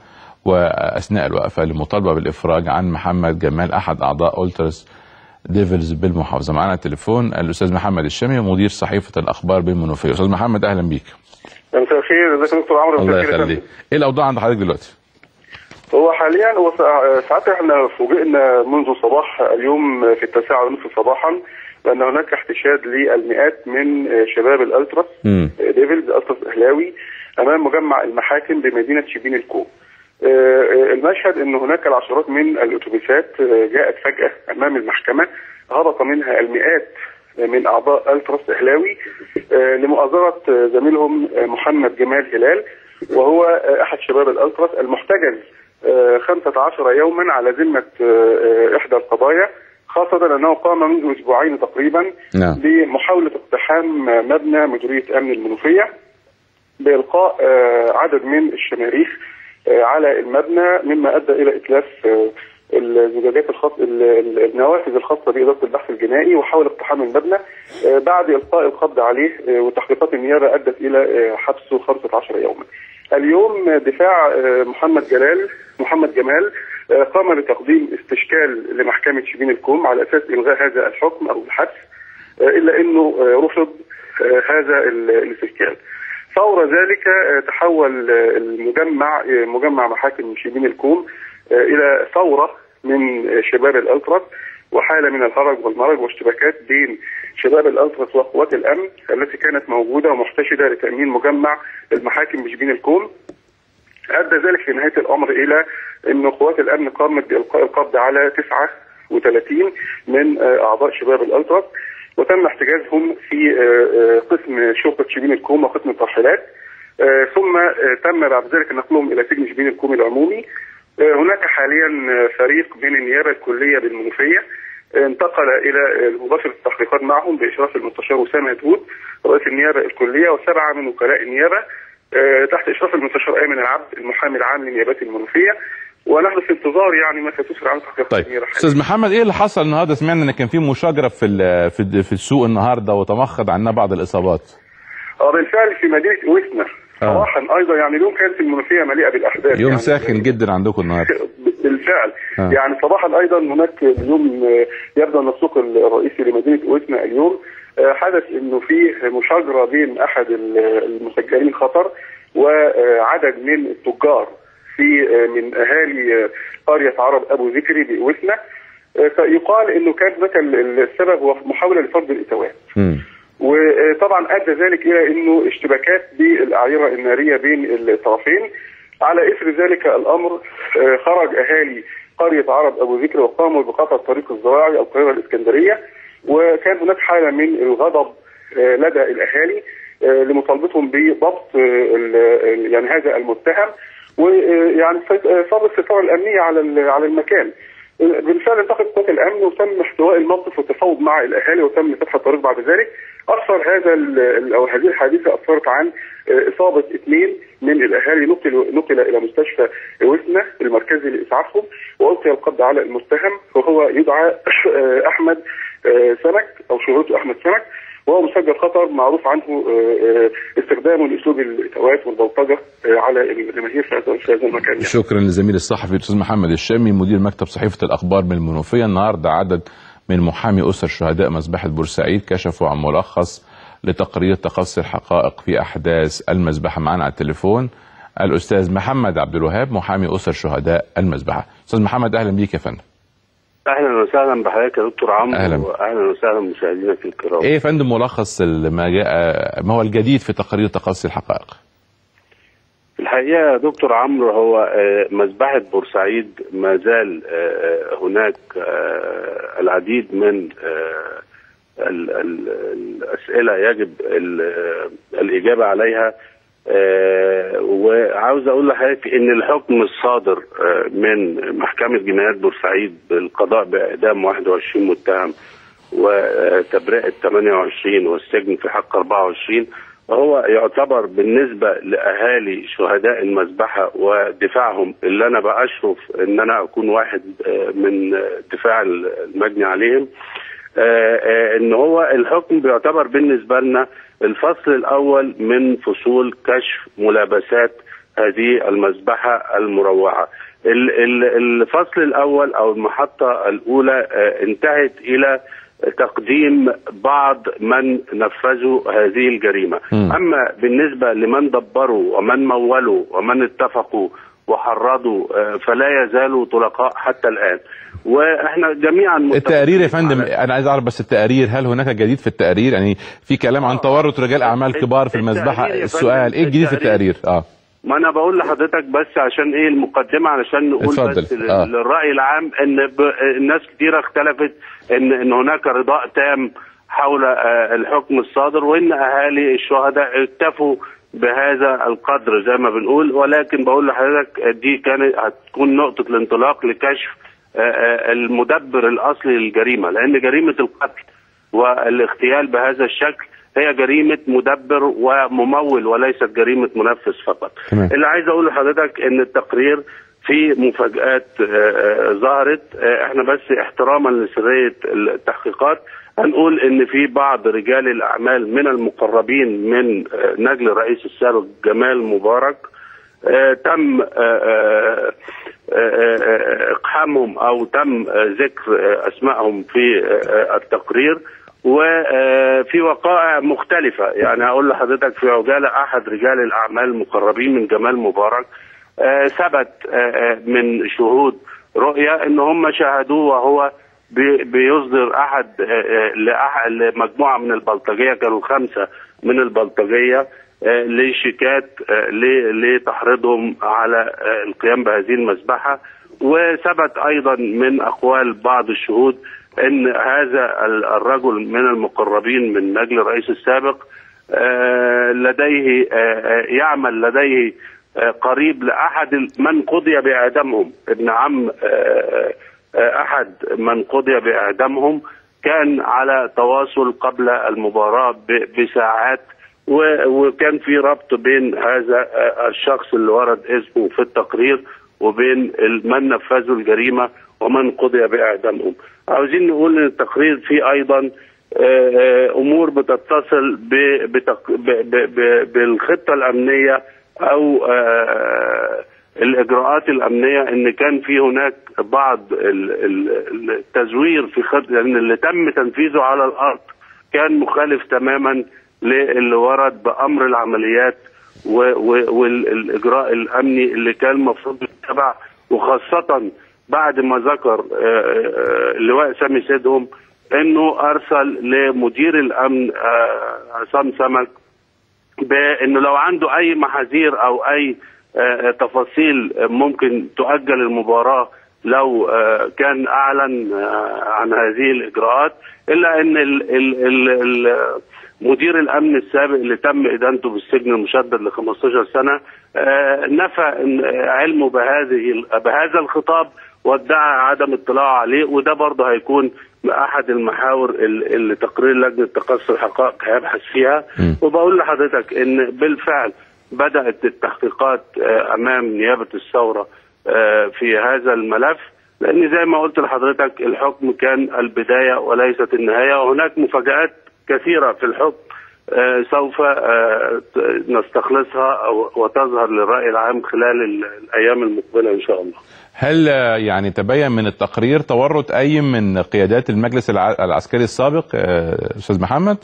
واثناء الوقفه للمطالبه بالافراج عن محمد جمال احد اعضاء التراس ديفلز بالمحافظه معنا على التليفون الاستاذ محمد الشامي مدير صحيفه الاخبار بالمنوفيه استاذ محمد اهلا بيك مساء الخير ازيك يا دكتور عمرو الله مساء الخير يا يخليك فندم. ايه الاوضاع عند حضرتك دلوقتي هو حاليا هو سا- ساعات احنا فوجئنا منذ صباح اليوم في التاسعة ونصف صباحا بان هناك احتشاد للمئات من شباب الالتراس امم ديفلز التراس اهلاوي امام مجمع المحاكم بمدينه شبين الكوم. آه، آه، المشهد ان هناك العشرات من الاتوبيسات آه، جاءت فجاه امام المحكمه هبط منها المئات من اعضاء التراس اهلاوي آه، لمؤازره آه، زميلهم آه، محمد جمال هلال وهو آه، احد شباب الالتراس المحتجز آه، 15 يوما على ذمه آه، آه، احدى القضايا خاصه انه قام منذ اسبوعين تقريبا نعم بمحاوله اقتحام آه، مبنى مديريه امن المنوفيه بإلقاء آه، عدد من الشماريخ آه، على المبنى مما أدى إلى إتلاف آه، الزجاجات الخاص ال- ال- النوافذ الخاصة بإدارة البحث الجنائي وحاول اقتحام المبنى آه، بعد إلقاء القبض عليه آه، وتحقيقات النيابة أدت إلى آه، حبسه 15 يوما. اليوم آه، دفاع آه، محمد جلال محمد جمال آه، قام بتقديم استشكال لمحكمة شبين الكوم على أساس إلغاء هذا الحكم أو الحبس آه، إلا أنه آه، رفض آه، هذا ال- الاستشكال. فور ذلك آه، تحول آه، المجمع آه، مجمع محاكم شبين الكوم آه، الى ثوره من آه، شباب الالتراس وحاله من الهرج والمرج واشتباكات بين شباب الألتراس وقوات الأمن التي كانت موجودة ومحتشدة لتأمين مجمع المحاكم بشبين الكوم أدى ذلك في نهاية الأمر إلى أن قوات الأمن قامت بإلقاء القبض على 39 من آه، أعضاء شباب الألتراس وتم احتجازهم في آه، آه، قسم شرطة شبين الكوم وقسم الترحيلات آه، ثم آه، تم بعد ذلك نقلهم إلى سجن شبين الكوم العمومي آه، هناك حاليا آه، فريق من النيابة الكلية بالمنوفية آه، انتقل إلى آه، مباشرة التحقيقات معهم بإشراف المستشار أسامة هدهود رئيس النيابة الكلية وسبعة من وكلاء النيابة آه، تحت إشراف المستشار أيمن العبد المحامي العام لنيابات المنوفية ونحن في انتظار يعني ما ستسر عن تحقيقات طيب النيابة حاليا. استاذ محمد ايه اللي حصل النهارده سمعنا ان كان في مشاجره في ال- في ال- في السوق النهارده وتمخض عنها بعض الاصابات اه بالفعل في مدينة وسنا آه. صباحا أيضا يعني اليوم كانت المنوفية مليئة بالأحداث يوم يعني ساخن جدا عندكم النهارده بالفعل آه. يعني صباحا ايضا هناك اليوم آه، يبدو ان السوق الرئيسي لمدينه اوسنا اليوم آه، حدث انه في مشاجره بين احد ال- المسجلين خطر وعدد من التجار في آه، من اهالي آه، قريه عرب ابو ذكري باوسنا آه، فيقال انه كان هناك ال- السبب هو محاوله لفرض الاتوات وطبعا ادى ذلك الى انه اشتباكات بالاعيره الناريه بين الطرفين على اثر ذلك الامر آه، خرج اهالي قريه عرب ابو ذكر وقاموا بقطع الطريق الزراعي القاهره الاسكندريه وكان هناك حاله من الغضب آه، لدى الاهالي آه، لمطالبتهم بضبط آه، ال- ال- يعني هذا المتهم ويعني صاب السيطره الامنيه على ال- على المكان بالفعل انتقد قوات الامن وتم احتواء الموقف والتفاوض مع الاهالي وتم فتح الطريق بعد ذلك اثر هذا ال- او هذه الحادثه اثرت عن آه، اصابه اثنين من الاهالي نقلوا نقل الى مستشفى وسنه المركزي لاسعافهم والقي القبض على المتهم وهو يدعى آه، احمد آه، سمك او شهرته احمد سمك وهو مسجل خطر معروف عنه آه، آه، استخدامه لاسلوب الاتوات والبلطجه آه، على الجماهير في هذا في هذا المكان يعني. شكرا لزميل الصحفي الاستاذ محمد الشامي مدير مكتب صحيفه الاخبار من المنوفيه النهارده عدد من محامي اسر شهداء مذبحه بورسعيد كشفوا عن ملخص لتقرير تقصي الحقائق في احداث المذبحه معنا على التليفون الاستاذ محمد عبد الوهاب محامي اسر شهداء المذبحه استاذ محمد اهلا بيك يا فندم اهلا وسهلا بحضرتك يا دكتور عمرو أهلا. واهلا وسهلا مشاهدينا الكرام ايه يا فندم ملخص ما جاء ما هو الجديد في تقرير تقصي الحقائق الحقيقه يا دكتور عمرو هو آه، مذبحه بورسعيد ما زال آه، آه، هناك آه، العديد من آه، ال- ال- الاسئله يجب ال- آه، الاجابه عليها آه، وعاوز اقول لحضرتك ان الحكم الصادر آه، من محكمه جنايات بورسعيد بالقضاء باعدام 21 متهم وتبرئه 28 والسجن في حق 24 هو يعتبر بالنسبه لاهالي شهداء المذبحه ودفاعهم اللي انا باشرف ان انا اكون واحد آه، من دفاع المجني عليهم آه، آه، ان هو الحكم بيعتبر بالنسبه لنا الفصل الاول من فصول كشف ملابسات هذه المذبحه المروعه. ال- ال- الفصل الاول او المحطه الاولى آه، انتهت الى تقديم بعض من نفذوا هذه الجريمه، مم. اما بالنسبه لمن دبروا ومن مولوا ومن اتفقوا وحرضوا آه، فلا يزالوا طلقاء حتى الان. واحنا جميعا التقارير يا فندم انا عايز اعرف بس التقارير هل هناك جديد في التقارير يعني في كلام عن تورط رجال اعمال كبار في المذبحه التقارير يا السؤال فندم، ايه الجديد في التقارير اه ما انا بقول لحضرتك بس عشان ايه المقدمه علشان نقول اتفضل. بس لل- آه. للراي العام ان ب... الناس كتيره اختلفت ان ان هناك رضاء تام حول آه، الحكم الصادر وان اهالي الشهداء اكتفوا بهذا القدر زي ما بنقول ولكن بقول لحضرتك دي كانت هتكون نقطه الانطلاق لكشف آه، آه، المدبر الاصلي للجريمه لان جريمه القتل والاغتيال بهذا الشكل هي جريمه مدبر وممول وليست جريمه منفذ فقط. تمام. اللي عايز اقول لحضرتك ان التقرير في مفاجآت آه، آه، ظهرت آه، احنا بس احتراما لسرية التحقيقات هنقول ان في بعض رجال الاعمال من المقربين من آه، نجل الرئيس السابق جمال مبارك آه، تم آه، آه، آه، آه، اقحامهم او تم آه، ذكر آه، اسمائهم في آه، آه، التقرير وفي وقائع مختلفة يعني هقول لحضرتك في عجالة أحد رجال الأعمال المقربين من جمال مبارك آه، ثبت آه، آه، من شهود رؤية ان هم شاهدوه وهو بي- بيصدر احد آه، آه، لأح- لمجموعه من البلطجيه كانوا خمسه من البلطجيه آه، لشيكات آه، ل- لتحريضهم على آه، القيام بهذه المذبحه وثبت ايضا من اقوال بعض الشهود ان هذا ال- الرجل من المقربين من نجل الرئيس السابق آه، لديه آه، آه، يعمل لديه آه، قريب لاحد ال- من قضي باعدامهم ابن عم آه، آه، احد من قضي باعدامهم كان على تواصل قبل المباراه ب- بساعات و- وكان في ربط بين هذا آه، الشخص اللي ورد اسمه في التقرير وبين ال- من نفذوا الجريمه ومن قضي باعدامهم. عاوزين نقول ان التقرير فيه ايضا آه، آه، امور بتتصل ب- بتق- ب- ب- ب- بالخطه الامنيه او آه، الاجراءات الامنيه ان كان في هناك بعض ال- ال- التزوير في خطه لان اللي تم تنفيذه على الارض كان مخالف تماما للي ورد بامر العمليات و- و- والاجراء الامني اللي كان المفروض يتبع وخاصه بعد ما ذكر آه، آه، اللواء سامي سيدهم انه ارسل لمدير الامن آه، عصام سمك بانه لو عنده اي محاذير او اي آه، تفاصيل ممكن تؤجل المباراه لو آه، كان اعلن آه، عن هذه الاجراءات الا ان ال ال ال ال مدير الامن السابق اللي تم ادانته بالسجن المشدد ل 15 سنه آه، نفى إن علمه بهذه بهذا الخطاب وادعى عدم اطلاعه عليه وده برضه هيكون احد المحاور ال- اللي تقرير لجنه تقصي الحقائق هيبحث فيها وبقول لحضرتك ان بالفعل بدات التحقيقات آه، امام نيابه الثوره آه، في هذا الملف لان زي ما قلت لحضرتك الحكم كان البدايه وليست النهايه وهناك مفاجات كثيره في الحكم آه، سوف آه، ت- نستخلصها أو- وتظهر للراي العام خلال ال- الايام المقبله ان شاء الله هل آه، يعني تبين من التقرير تورط اي من قيادات المجلس الع- العسكري السابق آه، استاذ محمد؟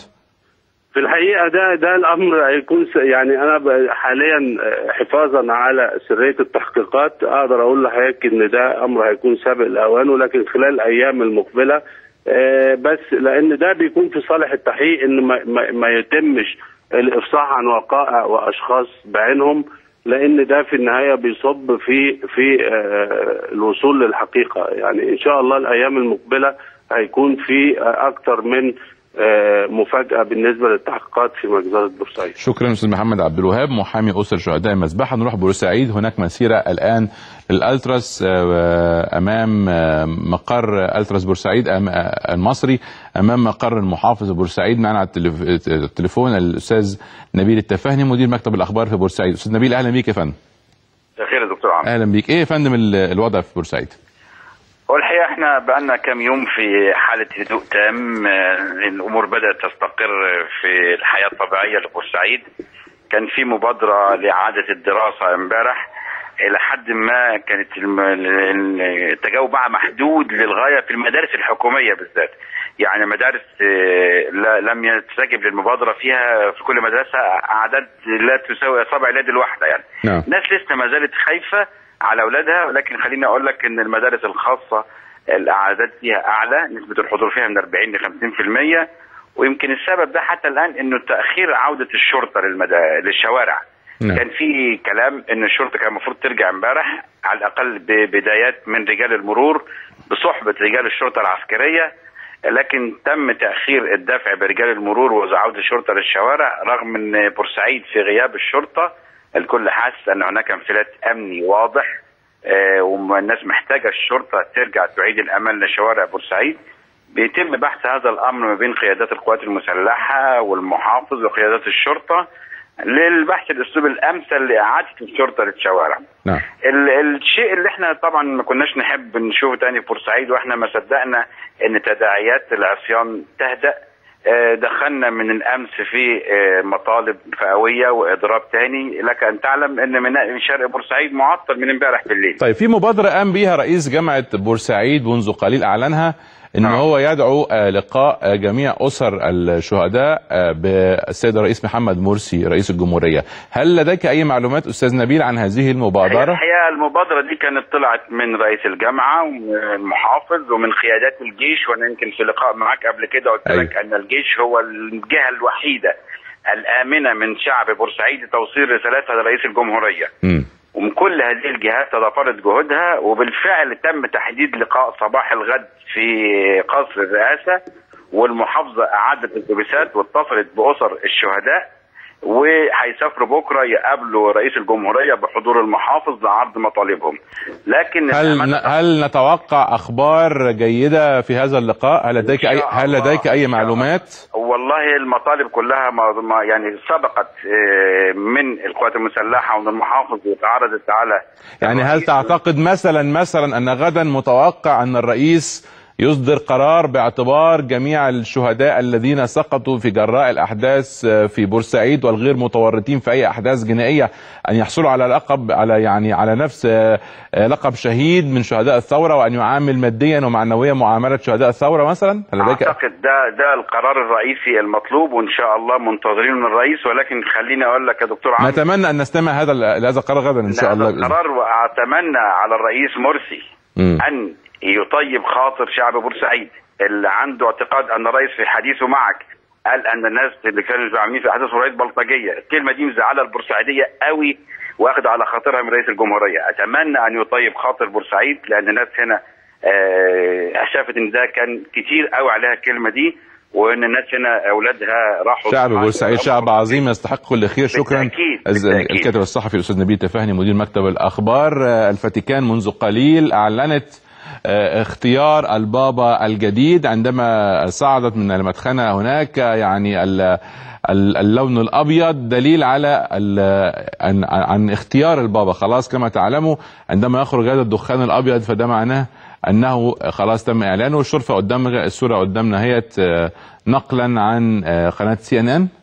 في الحقيقه ده ده الامر هيكون س- يعني انا ب- حاليا آه، حفاظا على سريه التحقيقات اقدر اقول لحضرتك ان ده امر هيكون سابق لاوانه لكن خلال الايام المقبله آه، بس لان ده بيكون في صالح التحقيق ان ما, ما, ما يتمش الافصاح عن وقائع واشخاص بعينهم لان ده في النهايه بيصب في في آه، الوصول للحقيقه يعني ان شاء الله الايام المقبله هيكون في آه، اكتر من آه، مفاجاه بالنسبه للتحقيقات في مجزره بورسعيد شكرا استاذ محمد عبد الوهاب محامي اسر شهداء المذبحه نروح بورسعيد هناك مسيره الان للالتراس آه، امام آه، مقر التراس بورسعيد أم- آه، المصري امام مقر المحافظ بورسعيد معنا على التلف- التليفون الاستاذ نبيل التفاهني مدير مكتب الاخبار في بورسعيد استاذ نبيل اهلا بيك يا فندم خير يا دكتور عمرو اهلا بيك ايه يا فندم ال- الوضع في بورسعيد هو الحقيقه احنا بقالنا كام يوم في حاله هدوء تام آه، الامور بدات تستقر في الحياه الطبيعيه لبورسعيد كان في مبادره لاعاده الدراسه امبارح الى حد ما كانت الم- ال- التجاوب معها محدود للغايه في المدارس الحكوميه بالذات يعني مدارس آه، لا- لم يستجب للمبادره فيها في كل مدرسه اعداد لا تساوي اصابع اليد الواحده يعني نعم الناس لسه ما زالت خايفه على اولادها ولكن خليني اقول لك ان المدارس الخاصه الاعداد فيها اعلى نسبه الحضور فيها من 40 ل 50% ويمكن السبب ده حتى الان انه تاخير عوده الشرطه للمدا... للشوارع نعم. كان في كلام ان الشرطه كان المفروض ترجع امبارح على الاقل ببدايات من رجال المرور بصحبه رجال الشرطه العسكريه لكن تم تاخير الدفع برجال المرور وعوده الشرطه للشوارع رغم ان بورسعيد في غياب الشرطه الكل حاسس ان هناك انفلات امني واضح آه، والناس محتاجه الشرطه ترجع تعيد الامان لشوارع بورسعيد بيتم بحث هذا الامر ما بين قيادات القوات المسلحه والمحافظ وقيادات الشرطه للبحث الاسلوب الامثل لاعاده الشرطه للشوارع. نعم ال- الشيء اللي احنا طبعا ما كناش نحب نشوفه تاني في بورسعيد واحنا ما صدقنا ان تداعيات العصيان تهدأ آه، دخلنا من الامس في آه، مطالب فئويه واضراب تاني لك ان تعلم ان ميناء شرق بورسعيد معطل من امبارح بالليل طيب في مبادرة قام بيها رئيس جامعة بورسعيد منذ قليل أعلنها ان هو يدعو آه، لقاء آه، جميع اسر الشهداء آه، بالسيد الرئيس محمد مرسي رئيس الجمهوريه هل لديك اي معلومات استاذ نبيل عن هذه المبادره الحقيقه المبادره دي كانت طلعت من رئيس الجامعه والمحافظ ومن قيادات الجيش وانا يمكن في لقاء معاك قبل كده قلت أيوة. لك ان الجيش هو الجهه الوحيده الامنه من شعب بورسعيد لتوصيل رسالتها لرئيس الجمهوريه مم. ومن كل هذه الجهات تضافرت جهودها وبالفعل تم تحديد لقاء صباح الغد في قصر الرئاسه والمحافظه اعادت الاتوبيسات واتصلت باسر الشهداء وهيسافروا بكره يقابلوا رئيس الجمهوريه بحضور المحافظ لعرض مطالبهم لكن هل هل نتوقع اخبار جيده في هذا اللقاء هل لديك اي هل لديك اي معلومات والله المطالب كلها ما ما- يعني سبقت آه، من القوات المسلحه ومن المحافظ وتعرضت على يعني هل تعتقد مثلا مثلا ان غدا متوقع ان الرئيس يصدر قرار باعتبار جميع الشهداء الذين سقطوا في جراء الاحداث في بورسعيد والغير متورطين في اي احداث جنائيه ان يحصلوا على لقب على يعني على نفس لقب شهيد من شهداء الثوره وان يعامل ماديا ومعنويا معامله شهداء الثوره مثلا هل لديك اعتقد ده ده القرار الرئيسي المطلوب وان شاء الله منتظرين من الرئيس ولكن خليني اقول لك يا دكتور عمرو نتمنى ان نستمع هذا هذا القرار غدا ان شاء الله هذا بإذن القرار واتمنى على الرئيس مرسي مم. ان يطيب خاطر شعب بورسعيد اللي عنده اعتقاد ان الرئيس في حديثه معك قال ان الناس اللي كانوا عاملين في احداث بورسعيد بلطجيه الكلمه دي مزعله البورسعيديه قوي واخده على خاطرها من رئيس الجمهوريه اتمنى ان يطيب خاطر بورسعيد لان الناس هنا آه، شافت ان ده كان كتير قوي عليها الكلمه دي وان الناس هنا اولادها راحوا شعب بورسعيد شعب عظيم يستحق كل خير شكرا بالتأكيد، الز- بالتأكيد. الكاتب الصحفي الاستاذ نبيل تفاهني مدير مكتب الاخبار آه، الفاتيكان منذ قليل اعلنت آه، اختيار البابا الجديد عندما صعدت من المدخنه هناك يعني ال- ال- اللون الابيض دليل على ال- عن, عن اختيار البابا خلاص كما تعلموا عندما يخرج هذا الدخان الابيض فده معناه انه خلاص تم اعلانه الشرفه قدام الصوره قدامنا هي نقلا عن آه، قناه سي ان ان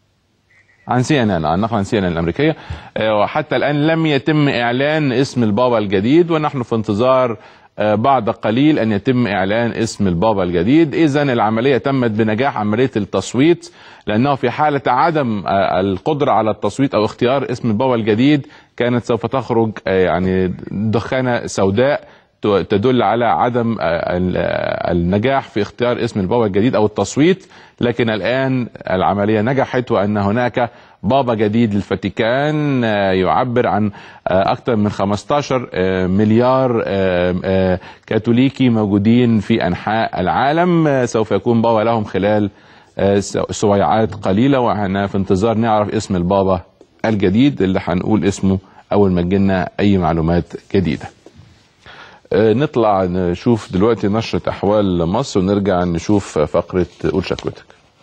عن سي ان ان عن نقل عن سي ان ان الامريكيه آه، وحتى الان لم يتم اعلان اسم البابا الجديد ونحن في انتظار آه، بعد قليل ان يتم اعلان اسم البابا الجديد اذا العمليه تمت بنجاح عمليه التصويت لانه في حاله عدم آه، القدره على التصويت او اختيار اسم البابا الجديد كانت سوف تخرج آه، يعني دخانه سوداء ت- تدل على عدم آه، ال- آه، النجاح في اختيار اسم البابا الجديد او التصويت لكن الان العمليه نجحت وان هناك بابا جديد للفاتيكان آه، يعبر عن آه، اكثر من 15 آه، مليار آه، آه، كاثوليكي موجودين في انحاء العالم آه، سوف يكون بابا لهم خلال آه، س- سويعات قليله واحنا في انتظار نعرف اسم البابا الجديد اللي هنقول اسمه اول ما تجينا اي معلومات جديده آه، نطلع نشوف دلوقتي نشرة أحوال مصر ونرجع نشوف فقرة قول شكوتك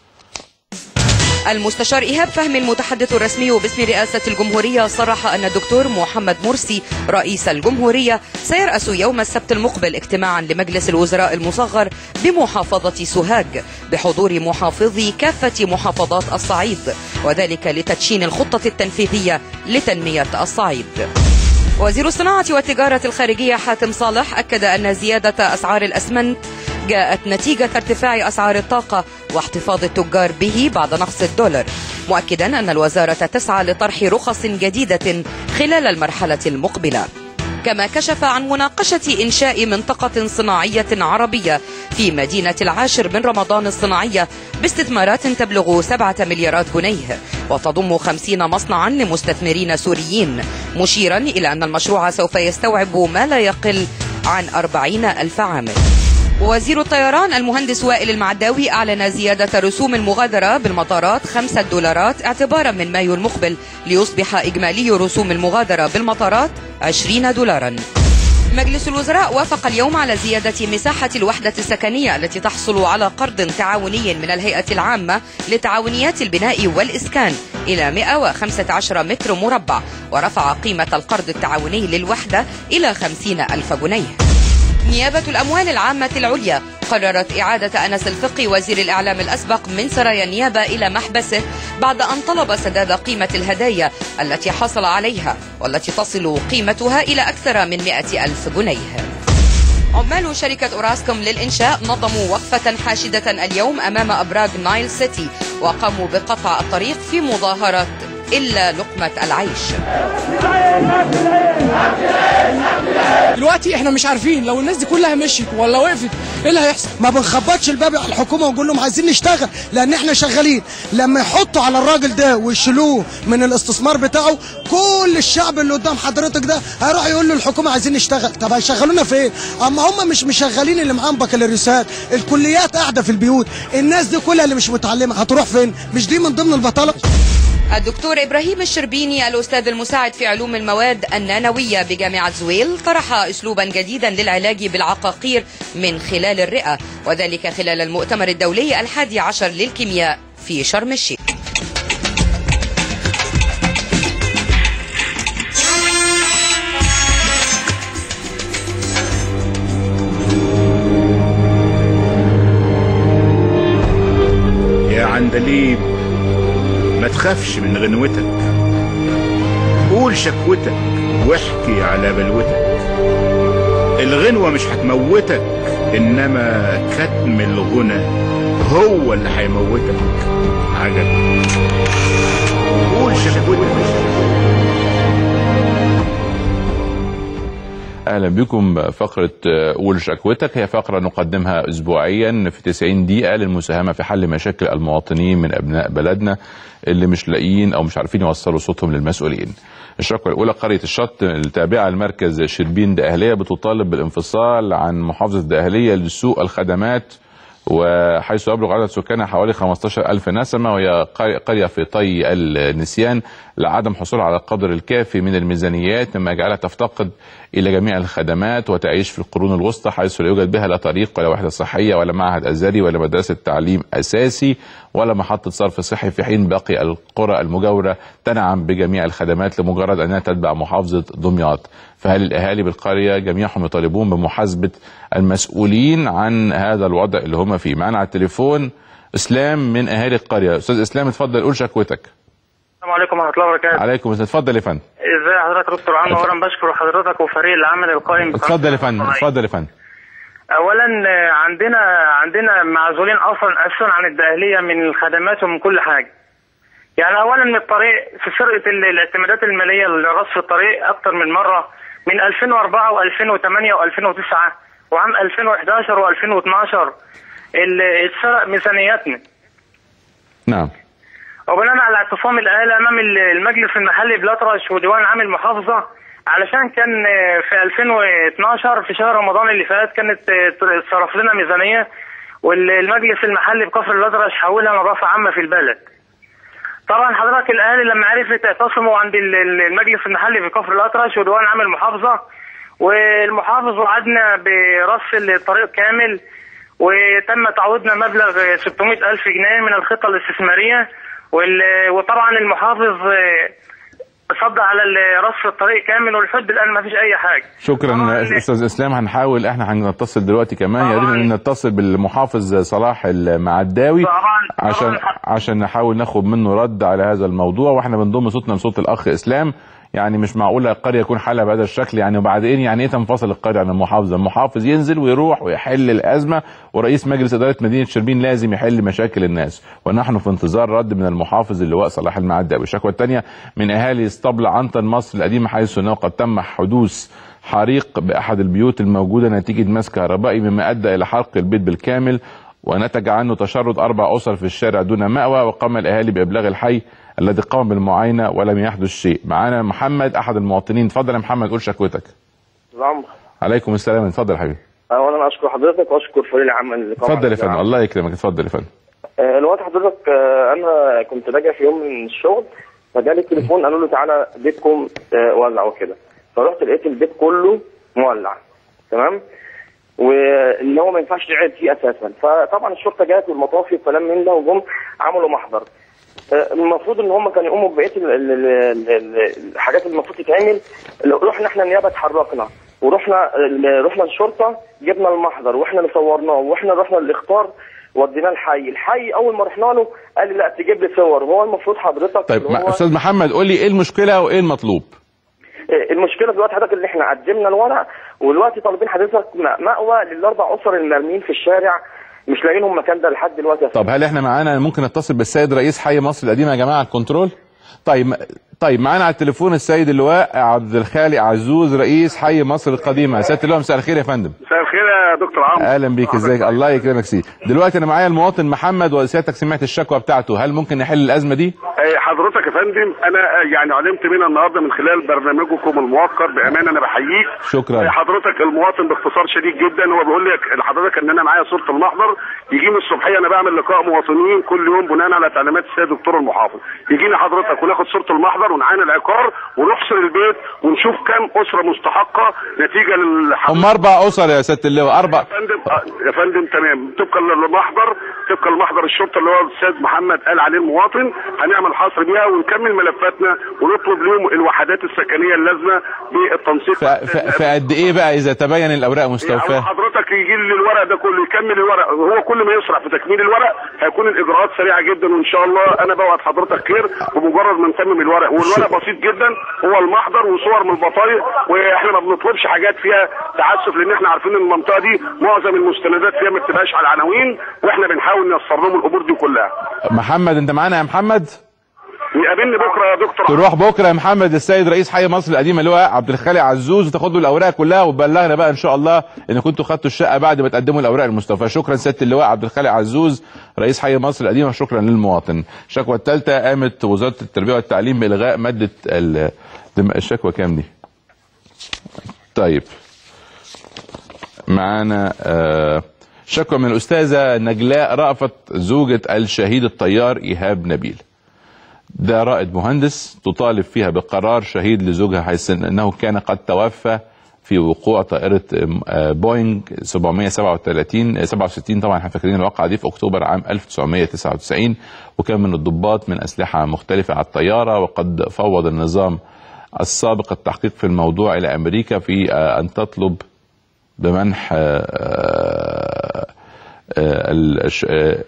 المستشار إيهاب فهمي المتحدث الرسمي باسم رئاسة الجمهورية صرح أن الدكتور محمد مرسي رئيس الجمهورية سيرأس يوم السبت المقبل اجتماعا لمجلس الوزراء المصغر بمحافظة سوهاج بحضور محافظي كافة محافظات الصعيد وذلك لتدشين الخطة التنفيذية لتنمية الصعيد وزير الصناعة والتجارة الخارجية حاتم صالح أكد أن زيادة أسعار الأسمنت جاءت نتيجة ارتفاع أسعار الطاقة واحتفاظ التجار به بعد نقص الدولار مؤكدا أن الوزارة تسعى لطرح رخص جديدة خلال المرحلة المقبلة كما كشف عن مناقشة إنشاء منطقة صناعية عربية في مدينة العاشر من رمضان الصناعية باستثمارات تبلغ سبعة مليارات جنيه وتضم خمسين مصنعا لمستثمرين سوريين مشيرا إلى أن المشروع سوف يستوعب ما لا يقل عن أربعين ألف عامل وزير الطيران المهندس وائل المعداوي أعلن زيادة رسوم المغادرة بالمطارات خمسة دولارات اعتبارا من مايو المقبل ليصبح إجمالي رسوم المغادرة بالمطارات 20 دولارا مجلس الوزراء وافق اليوم على زيادة مساحة الوحدة السكنية التي تحصل على قرض تعاوني من الهيئة العامة لتعاونيات البناء والإسكان إلى 115 متر مربع ورفع قيمة القرض التعاوني للوحدة إلى 50 ألف جنيه نيابة الأموال العامة العليا قررت إعادة أنس الفقي وزير الإعلام الأسبق من سرايا النيابة إلى محبسه بعد أن طلب سداد قيمة الهدايا التي حصل عليها والتي تصل قيمتها إلى أكثر من مئة ألف جنيه عمال شركة أوراسكوم للإنشاء نظموا وقفة حاشدة اليوم أمام أبراج نايل سيتي وقاموا بقطع الطريق في مظاهرة إلا لقمة العيش دلوقتي احنا مش عارفين لو الناس دي كلها مشيت ولا وقفت ايه اللي هيحصل ما بنخبطش الباب على الحكومه ونقول لهم عايزين نشتغل لان احنا شغالين لما يحطوا على الراجل ده ويشيلوه من الاستثمار بتاعه كل الشعب اللي قدام حضرتك ده هيروح يقول للحكومه عايزين نشتغل طب هيشغلونا فين اما هم مش مشغلين اللي معاهم بكالوريوسات الكليات قاعده في البيوت الناس دي كلها اللي مش متعلمه هتروح فين مش دي من ضمن البطاله الدكتور إبراهيم الشربيني الأستاذ المساعد في علوم المواد النانوية بجامعة زويل طرح أسلوبا جديدا للعلاج بالعقاقير من خلال الرئة وذلك خلال المؤتمر الدولي الحادي عشر للكيمياء في شرم الشيخ يا عندليب ما تخافش من غنوتك قول شكوتك واحكي على بلوتك الغنوة مش هتموتك انما كتم الغنى هو اللي هيموتك عجب قول شكوتك اهلا بكم فقره قول شكوتك هي فقره نقدمها اسبوعيا في 90 دقيقه للمساهمه في حل مشاكل المواطنين من ابناء بلدنا اللي مش لاقيين او مش عارفين يوصلوا صوتهم للمسؤولين. الشكوى الاولى قريه الشط التابعه لمركز شربين دقهليه بتطالب بالانفصال عن محافظه دقهليه لسوء الخدمات وحيث يبلغ عدد سكانها حوالي 15 ألف نسمة وهي قرية- قرية في طي النسيان لعدم حصولها على القدر الكافي من الميزانيات مما جعلها تفتقد إلى جميع الخدمات وتعيش في القرون الوسطى حيث لا يوجد بها لا طريق ولا وحدة صحية ولا معهد أزهري ولا مدرسة تعليم أساسي ولا محطة صرف صحي في حين باقي القرى المجاورة تنعم بجميع الخدمات لمجرد أنها تتبع محافظة دمياط فهل الأهالي بالقرية جميعهم يطالبون بمحاسبة المسؤولين عن هذا الوضع اللي هم فيه معنا على التليفون إسلام من أهالي القرية أستاذ إسلام اتفضل قول شكوتك السلام عليكم ورحمه الله وبركاته عليكم السلام اتفضل يا فندم ازي حضرتك يا دكتور عمرو اولا بشكر حضرتك وفريق العمل القائم بقناة اتفضل يا فندم القضائية. اتفضل يا فندم اولا آه، عندنا عندنا معزولين اصلا اساسا عن الداخليه من الخدمات ومن كل حاجه يعني اولا من الطريق في سرقه ال- الاعتمادات الماليه لرصف الطريق اكتر من مره من 2004 و2008 و2009 وعام 2011 و2012 اللي اتسرق ميزانياتنا نعم وبناء على اعتصام الاهالي امام المجلس المحلي بالاطرش وديوان عام المحافظه علشان كان آه، في 2012 في شهر رمضان اللي فات كانت آه، اتصرف لنا ميزانيه والمجلس المحلي بكفر الاطرش حولها نظافه عامه في البلد. طبعا حضرتك الاهالي لما عرفت اعتصموا عند ال- ال- المجلس المحلي في كفر الاطرش وديوان عام المحافظه والمحافظ وعدنا برص الطريق كامل وتم تعويضنا مبلغ 600 ألف جنيه من الخطة الاستثمارية وال- وطبعا المحافظ آه، صد على ال- رصف الطريق كامل ولحد الآن ما فيش أي حاجة شكرا استاذ اسلام هنحاول احنا هنتصل دلوقتي كمان يا ريت ان نتصل بالمحافظ صلاح المعداوي عشان عشان نحاول ناخد منه رد على هذا الموضوع واحنا بنضم صوتنا لصوت الاخ اسلام يعني مش معقوله القريه يكون حالها بهذا الشكل يعني وبعدين يعني ايه تنفصل القريه عن المحافظه المحافظ ينزل ويروح ويحل الازمه ورئيس مجلس اداره مدينه شربين لازم يحل مشاكل الناس ونحن في انتظار رد من المحافظ اللواء صلاح المعداوي الشكوى الثانيه من اهالي اسطبل عنتر مصر القديمه حيث انه قد تم حدوث حريق باحد البيوت الموجوده نتيجه مس كهربائي مما ادى الى حرق البيت بالكامل ونتج عنه تشرد اربع اسر في الشارع دون ماوى وقام الاهالي بابلاغ الحي الذي قام بالمعاينه ولم يحدث شيء معانا محمد احد المواطنين اتفضل يا محمد قول شكوتك عمرو عليكم السلام اتفضل يا حبيبي اولا اشكر حضرتك واشكر فريق العمل اللي قام اتفضل يا على فندم الله يكرمك اتفضل يا فندم آه، الوقت حضرتك آه، انا كنت راجع في يوم من الشغل فجالي التليفون قالوا له تعالى بيتكم آه، ولع وكده فرحت لقيت البيت كله مولع تمام واللي هو ما ينفعش يقعد فيه اساسا فطبعا الشرطه جت والمطافي وكلام من ده وجم عملوا محضر آه، المفروض ان هم كانوا يقوموا ببقيه ال- ال- ال- ال- الحاجات اللي المفروض تتعمل رحنا احنا النيابه اتحركنا ورحنا ال- رحنا الشرطه جبنا المحضر واحنا اللي صورناه واحنا رحنا الاخطار وديناه الحي الحي اول ما رحنا له قال لي لا تجيب لي صور وهو المفروض حضرتك طيب اللي ما- هو استاذ محمد قول لي ايه المشكله وايه المطلوب المشكله دلوقتي حضرتك اللي احنا قدمنا الورق ودلوقتي طالبين حضرتك م- مأوى للاربع اسر المرميين في الشارع مش لاقيين لهم مكان ده لحد دلوقتي يا طب هل احنا معانا ممكن نتصل بالسيد رئيس حي مصر القديمه يا جماعه الكنترول طيب طيب معانا على التليفون السيد اللواء عبد الخالق عزوز رئيس حي مصر القديمه سياده اللواء مساء الخير يا فندم مساء الخير يا دكتور عمرو اهلا بيك ازيك الله يكرمك سي دلوقتي انا معايا المواطن محمد وسيادتك سمعت الشكوى بتاعته هل ممكن نحل الازمه دي آه، حضرتك يا فندم انا آه، يعني علمت منها النهارده من خلال برنامجكم الموقر بامانه انا بحييك شكرا آه، حضرتك المواطن باختصار شديد جدا هو بيقول لك لحضرتك ان انا معايا صوره المحضر يجيني الصبحيه انا بعمل لقاء مواطنين كل يوم بناء على تعليمات السيد الدكتور المحافظ يجيني حضرتك وناخد صوره المحضر ونعاين العقار ونحصر البيت ونشوف كم اسره مستحقه نتيجه لل هم اربع اسر يا سياده اللواء اربع يا فندم آه، يا فندم تمام طبقا للمحضر طبقا لمحضر الشرطه اللي هو الاستاذ محمد قال عليه المواطن هنعمل حصر بيها ونكمل ملفاتنا ونطلب لهم الوحدات السكنيه اللازمه بالتنسيق ف- ف- فقد ايه بقى اذا تبين الاوراق يعني مستوفاه حضرتك يجي لي الورق ده كله يكمل الورق هو كل ما يسرع في تكميل الورق هيكون الاجراءات سريعه جدا وان شاء الله انا بوعد حضرتك خير بمجرد ما نتمم الورق والورق بسيط جدا هو المحضر وصور من البطايق واحنا ما بنطلبش حاجات فيها تعسف لان احنا عارفين ان المنطقه دي معظم المستندات فيها ما بتبقاش على العناوين واحنا بنحاول نيسر لهم الامور دي كلها محمد انت معانا يا محمد يقابلني بكره يا دكتور تروح بكره يا محمد السيد رئيس حي مصر القديمه اللي هو عبد الخالق عزوز وتاخد له الاوراق كلها وتبلغنا بقى ان شاء الله ان كنتوا خدتوا الشقه بعد ما تقدموا الاوراق المستوفاه شكرا سياده اللواء عبد الخالق عزوز رئيس حي مصر القديمه شكرا للمواطن الشكوى الثالثه قامت وزاره التربيه والتعليم بالغاء ماده ال- دم- الشكوى كام دي طيب معانا آه، شكوى من الاستاذه نجلاء رأفت زوجة الشهيد الطيار ايهاب نبيل ده رائد مهندس تطالب فيها بقرار شهيد لزوجها حيث انه كان قد توفى في وقوع طائرة آه، بوينج 737 67 طبعا احنا فاكرين الواقعة دي في اكتوبر عام 1999 وكان من الضباط من اسلحة مختلفة على الطيارة وقد فوض النظام السابق التحقيق في الموضوع الى امريكا في آه، ان تطلب بمنح آه، آه، آه، الش- آه،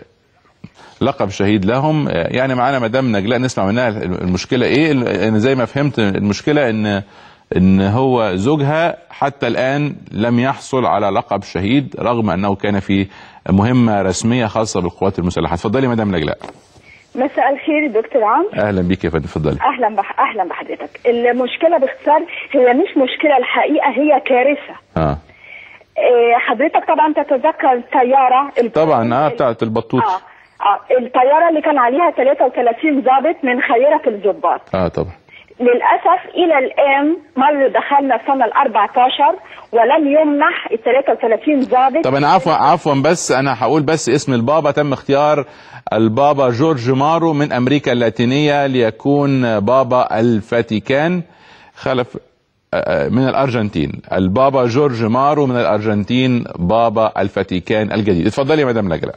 لقب شهيد لهم آه، يعني معانا مدام نجلاء نسمع منها المشكله ايه انا زي ما فهمت المشكله ان ان هو زوجها حتى الان لم يحصل على لقب شهيد رغم انه كان في مهمه رسميه خاصه بالقوات المسلحه اتفضلي مدام نجلاء مساء الخير دكتور عمرو اهلا بيك يا فندم اتفضلي اهلا بح... اهلا بحضرتك المشكله باختصار هي مش مشكله الحقيقه هي كارثه اه إيه، حضرتك طبعا تتذكر الطياره ال- طبعا اه بتاعت البطوط اه اه الطياره اللي كان عليها 33 ضابط من خيره الضباط اه طبعا للاسف الى الان مر دخلنا سنه ال 14 ولم يمنح ال 33 ضابط طب انا عفوا عفوا بس انا هقول بس اسم البابا تم اختيار البابا جورج مارو من امريكا اللاتينيه ليكون بابا الفاتيكان خلف آه، من الارجنتين البابا جورج مارو من الارجنتين بابا الفاتيكان الجديد اتفضلي يا مدام نجلاء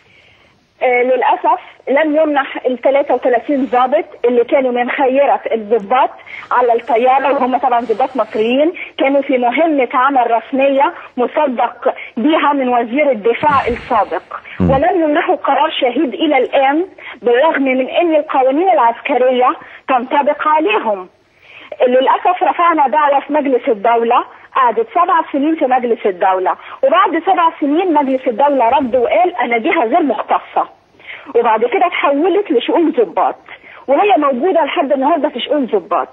آه، للاسف لم يمنح ال 33 ضابط اللي كانوا من خيره الضباط على الطياره وهم طبعا ضباط مصريين كانوا في مهمه عمل رسميه مصدق بها من وزير الدفاع السابق ولم يمنحوا قرار شهيد الى الان بالرغم من ان القوانين العسكريه تنطبق عليهم للاسف رفعنا دعوه في مجلس الدوله قعدت سبع سنين في مجلس الدوله وبعد سبع سنين مجلس الدوله رد وقال انا جهه غير مختصه وبعد كده اتحولت لشؤون ضباط وهي موجوده لحد النهارده في شؤون ضباط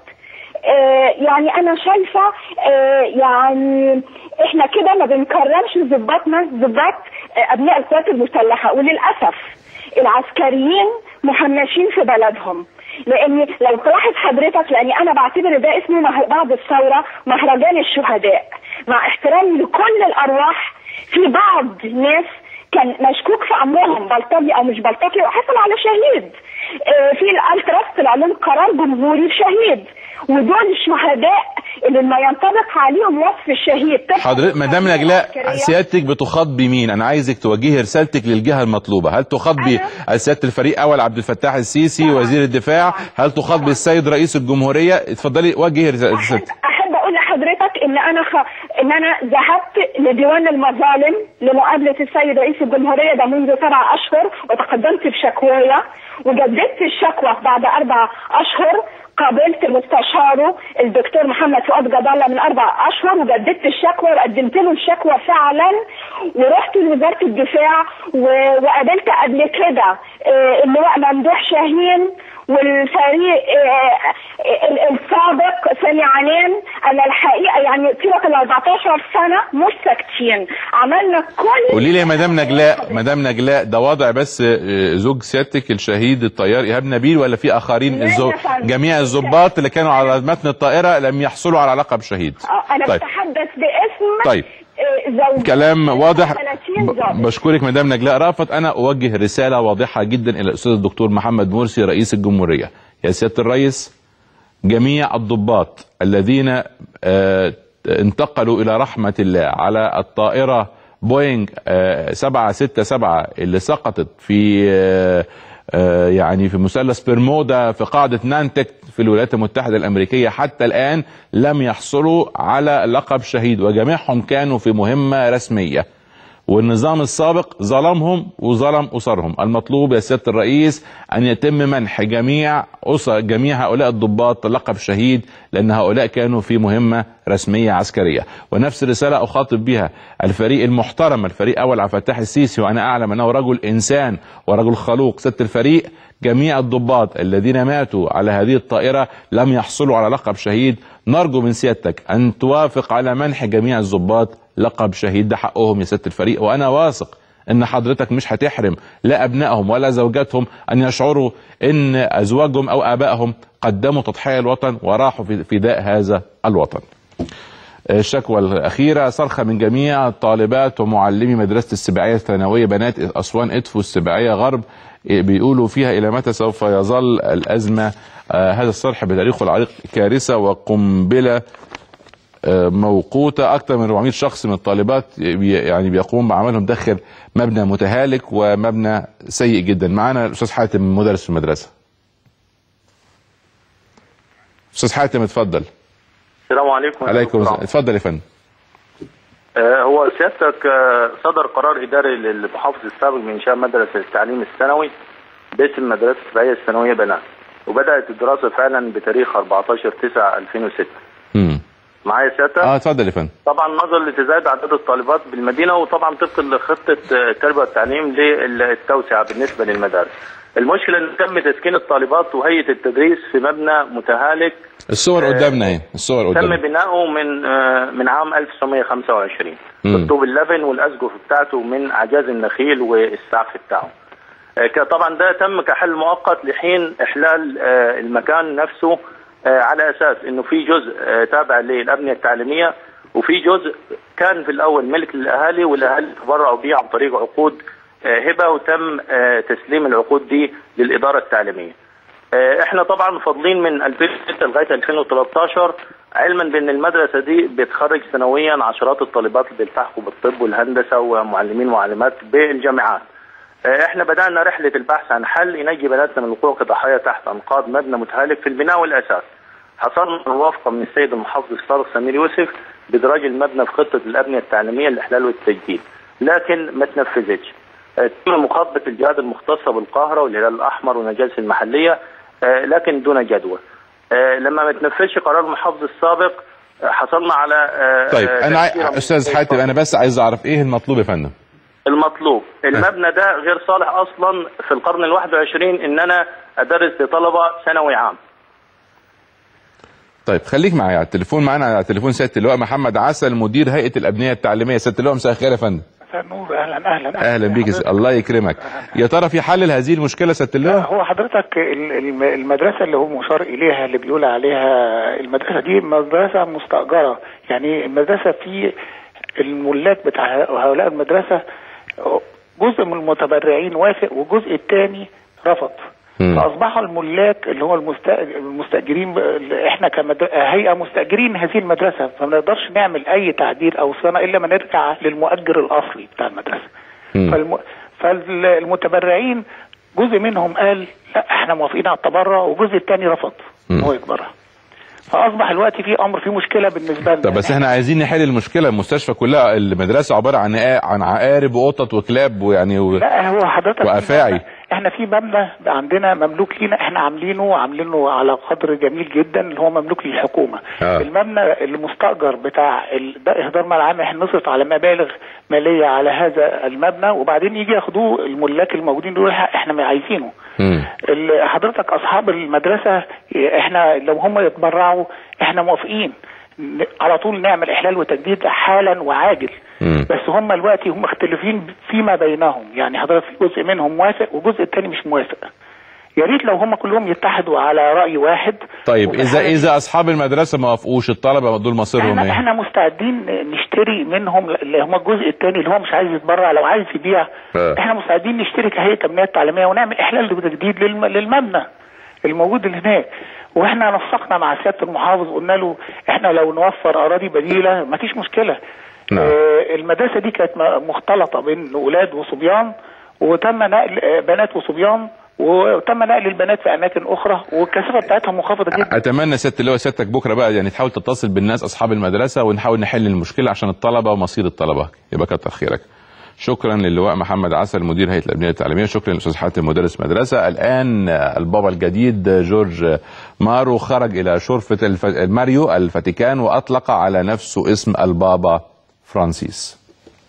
آه يعني انا شايفه آه يعني احنا كده ما بنكرمش ضباطنا ضباط آه ابناء القوات المسلحه وللاسف العسكريين مهمشين في بلدهم لان لو تلاحظ حضرتك لاني انا بعتبر ده اسمه مه- بعد الثوره مهرجان الشهداء مع احترامي لكل الارواح في بعض ناس كان مشكوك في امرهم بلطجي او مش بلطجي وحصل على شهيد آه، في الالتراس طلع لهم قرار جمهوري بشهيد ودول الشهداء اللي ما ينطبق عليهم وصف الشهيد طبقاً حضرتك مدام نجلاء سيادتك بتخاطبي مين انا عايزك توجهي رسالتك للجهه المطلوبه هل تخاطبي سياده الفريق اول عبد الفتاح السيسي وزير الدفاع هل تخاطبي السيد رئيس الجمهوريه اتفضلي وجهي رسالتك احب اقول لحضرتك ان انا خ... ان انا ذهبت لديوان المظالم لمقابله السيد رئيس الجمهوريه ده منذ سبع اشهر وتقدمت بشكوايا وجددت الشكوى بعد اربع اشهر قابلت مستشاره الدكتور محمد فؤاد جد الله من اربع اشهر وجددت الشكوى وقدمت له الشكوى فعلا ورحت لوزاره الدفاع و- وقابلت قبل كده آه، اللواء ممدوح شاهين والفريق آه، ال- السابق سامي عنان انا الحقيقه يعني طيله ال 14 سنه مش ساكتين عملنا كل قولي لي يا مدام نجلاء مدام نجلاء ده وضع بس آه، زوج سيادتك الشهيد الطيار ايهاب نبيل ولا في اخرين لا الزو... يا فندم. جميع الضباط اللي كانوا على متن الطائره لم يحصلوا على لقب شهيد آه، انا طيب بتحدث باسم طيب. آه، زوجي كلام واضح 30 ضابط. ب- بشكرك مدام نجلاء رافت انا اوجه رساله واضحه جدا الى الاستاذ الدكتور محمد مرسي رئيس الجمهوريه يا سياده الرئيس جميع الضباط الذين آه، انتقلوا الى رحمه الله على الطائره بوينج آه، 767 اللي سقطت في آه، آه، يعني في مثلث برمودا في قاعده نانتك في الولايات المتحده الامريكيه حتى الان لم يحصلوا على لقب شهيد وجميعهم كانوا في مهمه رسميه والنظام السابق ظلمهم وظلم اسرهم المطلوب يا سياده الرئيس ان يتم منح جميع اسر جميع هؤلاء الضباط لقب شهيد لان هؤلاء كانوا في مهمه رسميه عسكريه ونفس الرساله اخاطب بها الفريق المحترم الفريق اول عبد الفتاح السيسي وانا اعلم انه رجل انسان ورجل خلوق سياده الفريق جميع الضباط الذين ماتوا على هذه الطائره لم يحصلوا على لقب شهيد نرجو من سيادتك ان توافق على منح جميع الضباط لقب شهيد ده حقهم يا سياده الفريق وانا واثق ان حضرتك مش هتحرم لا ابنائهم ولا زوجاتهم ان يشعروا ان ازواجهم او ابائهم قدموا تضحيه الوطن وراحوا في فداء هذا الوطن. الشكوى الأخيرة صرخة من جميع طالبات ومعلمي مدرسة السباعية الثانوية بنات أسوان إدفو السباعية غرب بيقولوا فيها إلى متى سوف يظل الأزمة آه هذا الصرح بتاريخه العريق كارثة وقنبلة آه موقوتة أكثر من 400 شخص من الطالبات بي- يعني بيقوم بعملهم داخل مبنى متهالك ومبنى سيء جدا معانا الأستاذ حاتم مدرس في المدرسة أستاذ حاتم اتفضل السلام عليكم يا عليكم دكتور السلام اتفضل يا فندم آه، هو سيادتك آه، صدر قرار اداري للمحافظ السابق بانشاء مدرسه التعليم الثانوي باسم مدرسه السباعيه الثانويه بنات وبدات الدراسه فعلا بتاريخ 14 9 2006 مم. معايا سيادتك اه اتفضل يا فندم طبعا نظرا لتزايد عدد الطالبات بالمدينه وطبعا طبقا لخطه آه، التربيه والتعليم للتوسعه بالنسبه للمدارس المشكله ان تم تسكين الطالبات وهيئه التدريس في مبنى متهالك الصور آه، قدامنا اهي الصور تم قدامنا بناؤه من آه، من عام 1925 مم. بالطوب اللبن والاسقف بتاعته من اعجاز النخيل والسقف بتاعه آه، ك- طبعا ده تم كحل مؤقت لحين احلال آه، المكان نفسه آه، على اساس انه في جزء آه، تابع للابنيه التعليميه وفي جزء كان في الاول ملك للاهالي والاهالي تبرعوا به عن طريق عقود آه، هبه وتم آه، تسليم العقود دي للاداره التعليميه. آه، احنا طبعا فاضلين من 2006 لغايه 2013 علما بان المدرسه دي بتخرج سنويا عشرات الطالبات اللي بيلتحقوا بالطب والهندسه ومعلمين ومعلمات بالجامعات. آه، احنا بدانا رحله البحث عن حل ينجي بناتنا من الوقوع كضحايا تحت انقاض مبنى متهالك في البناء والاساس. حصلنا الموافقه من السيد المحافظ السابق سمير يوسف بادراج المبنى في خطه الابنيه التعليميه للاحلال والتجديد. لكن ما تنفذتش. آه، تم مخاطبه الجهات المختصه بالقاهره والهلال الاحمر والمجالس المحليه آه، لكن دون جدوى. آه، لما ما تنفذش قرار المحافظ السابق آه، حصلنا على آه، طيب آه، انا تفكير عاي... استاذ حاتم انا بس عايز اعرف ايه المطلوب يا فندم المطلوب المبنى ده غير صالح اصلا في القرن الواحد وعشرين ان انا ادرس لطلبه ثانوي عام طيب خليك معايا على التليفون معانا على التليفون سياده اللواء محمد عسل مدير هيئه الابنيه التعليميه سياده اللواء مساء الخير يا فندم مساء النور اهلا اهلا اهلا بيك يا سيدي. الله يكرمك يا ترى في حل لهذه المشكله سياده اللواء هو حضرتك ال- الم- المدرسة اللي هو مشار إليها اللي بيقول عليها المدرسة دي مدرسة مستأجرة يعني المدرسة في الملاك بتاع هؤلاء المدرسة جزء من المتبرعين وافق والجزء الثاني رفض فأصبحوا الملاك اللي هو المست- المستأجرين ب- احنا كهيئة مستأجرين هذه المدرسة فما نقدرش نعمل أي تعديل أو صيانة إلا ما نرجع للمؤجر الأصلي بتاع المدرسة فالم... فالمتبرعين جزء منهم قال لا احنا موافقين على التبرع والجزء الثاني رفض ان هو يتبرع فاصبح الوقت في امر في مشكله بالنسبه لنا طب بس احنا عايزين نحل المشكله المستشفى كلها المدرسه عباره عن آ- عن عقارب وقطط وكلاب ويعني و... لا هو حضرتك وافاعي احنا في مبنى عندنا مملوك لينا احنا عاملينه عاملينه على قدر جميل جدا اللي هو مملوك للحكومه آه. المبنى المستاجر بتاع ال- ده اهدار مال عام احنا نصرف على مبالغ ماليه على هذا المبنى وبعدين يجي ياخدوه الملاك الموجودين دول احنا ما عايزينه ال- حضرتك اصحاب المدرسه احنا لو هم يتبرعوا احنا موافقين ن- على طول نعمل احلال وتجديد حالا وعاجل بس هم دلوقتي هم مختلفين فيما بينهم يعني حضرتك في جزء منهم موافق والجزء الثاني مش موافق يا ريت لو هم كلهم يتحدوا على راي واحد طيب وفي اذا الحالة اذا اصحاب المدرسه ما وافقوش الطلبه دول مصيرهم احنا ايه احنا مستعدين نشتري منهم اللي هم الجزء الثاني اللي هو مش عايز يتبرع لو عايز يبيع آه. احنا مستعدين نشتري كهيئه تنميه تعليميه ونعمل احلال وتجديد للم- للمبنى الموجود اللي هناك واحنا نسقنا مع سياده المحافظ قلنا له احنا لو نوفر اراضي بديله ما فيش مشكله نعم. آه المدرسه دي كانت م- مختلطه بين اولاد وصبيان وتم نقل آه، بنات وصبيان وتم نقل البنات في اماكن اخرى والكثافه بتاعتها منخفضه جدا اتمنى سياده اللواء سيادتك بكره بقى يعني تحاول تتصل بالناس اصحاب المدرسه ونحاول نحل المشكله عشان الطلبه ومصير الطلبه يبقى كتر خيرك شكرا للواء محمد عسل مدير هيئه الابنيه التعليميه شكرا للاستاذ حاتم مدرس مدرسه الان البابا الجديد جورج مارو خرج الى شرفه الف... ماريو الفاتيكان واطلق على نفسه اسم البابا فرانسيس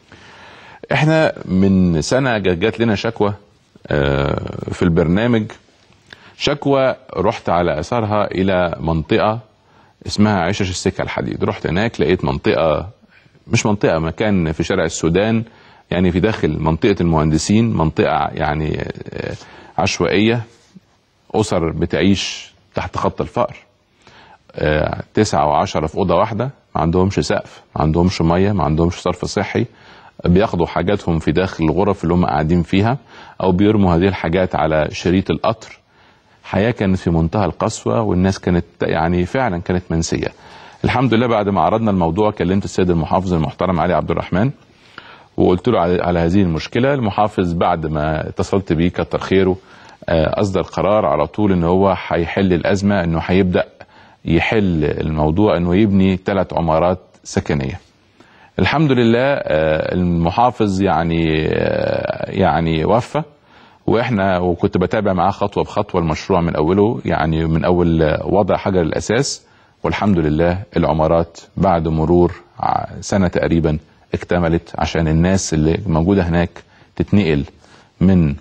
احنا من سنه جات لنا شكوى آه، في البرنامج شكوى رحت على اثرها الى منطقه اسمها عشش السكه الحديد رحت هناك لقيت منطقه مش منطقه مكان في شارع السودان يعني في داخل منطقه المهندسين منطقه يعني آه، عشوائيه اسر بتعيش تحت خط الفقر آه، تسعة وعشرة في أوضة واحدة ما عندهمش سقف ما عندهمش مية ما عندهمش صرف صحي بياخدوا حاجاتهم في داخل الغرف اللي هم قاعدين فيها أو بيرموا هذه الحاجات على شريط القطر حياة كانت في منتهى القسوة والناس كانت يعني فعلا كانت منسية الحمد لله بعد ما عرضنا الموضوع كلمت السيد المحافظ المحترم علي عبد الرحمن وقلت له على, على هذه المشكلة المحافظ بعد ما اتصلت بيه كتر خيره آه، أصدر قرار على طول إن هو هيحل الأزمة إنه هيبدأ يحل الموضوع إنه يبني ثلاث عمارات سكنية الحمد لله آه، المحافظ يعني آه، يعني وفى واحنا وكنت بتابع معاه خطوه بخطوه المشروع من اوله يعني من اول آه، وضع حجر الاساس والحمد لله العمارات بعد مرور ع- سنه تقريبا اكتملت عشان الناس اللي موجوده هناك تتنقل من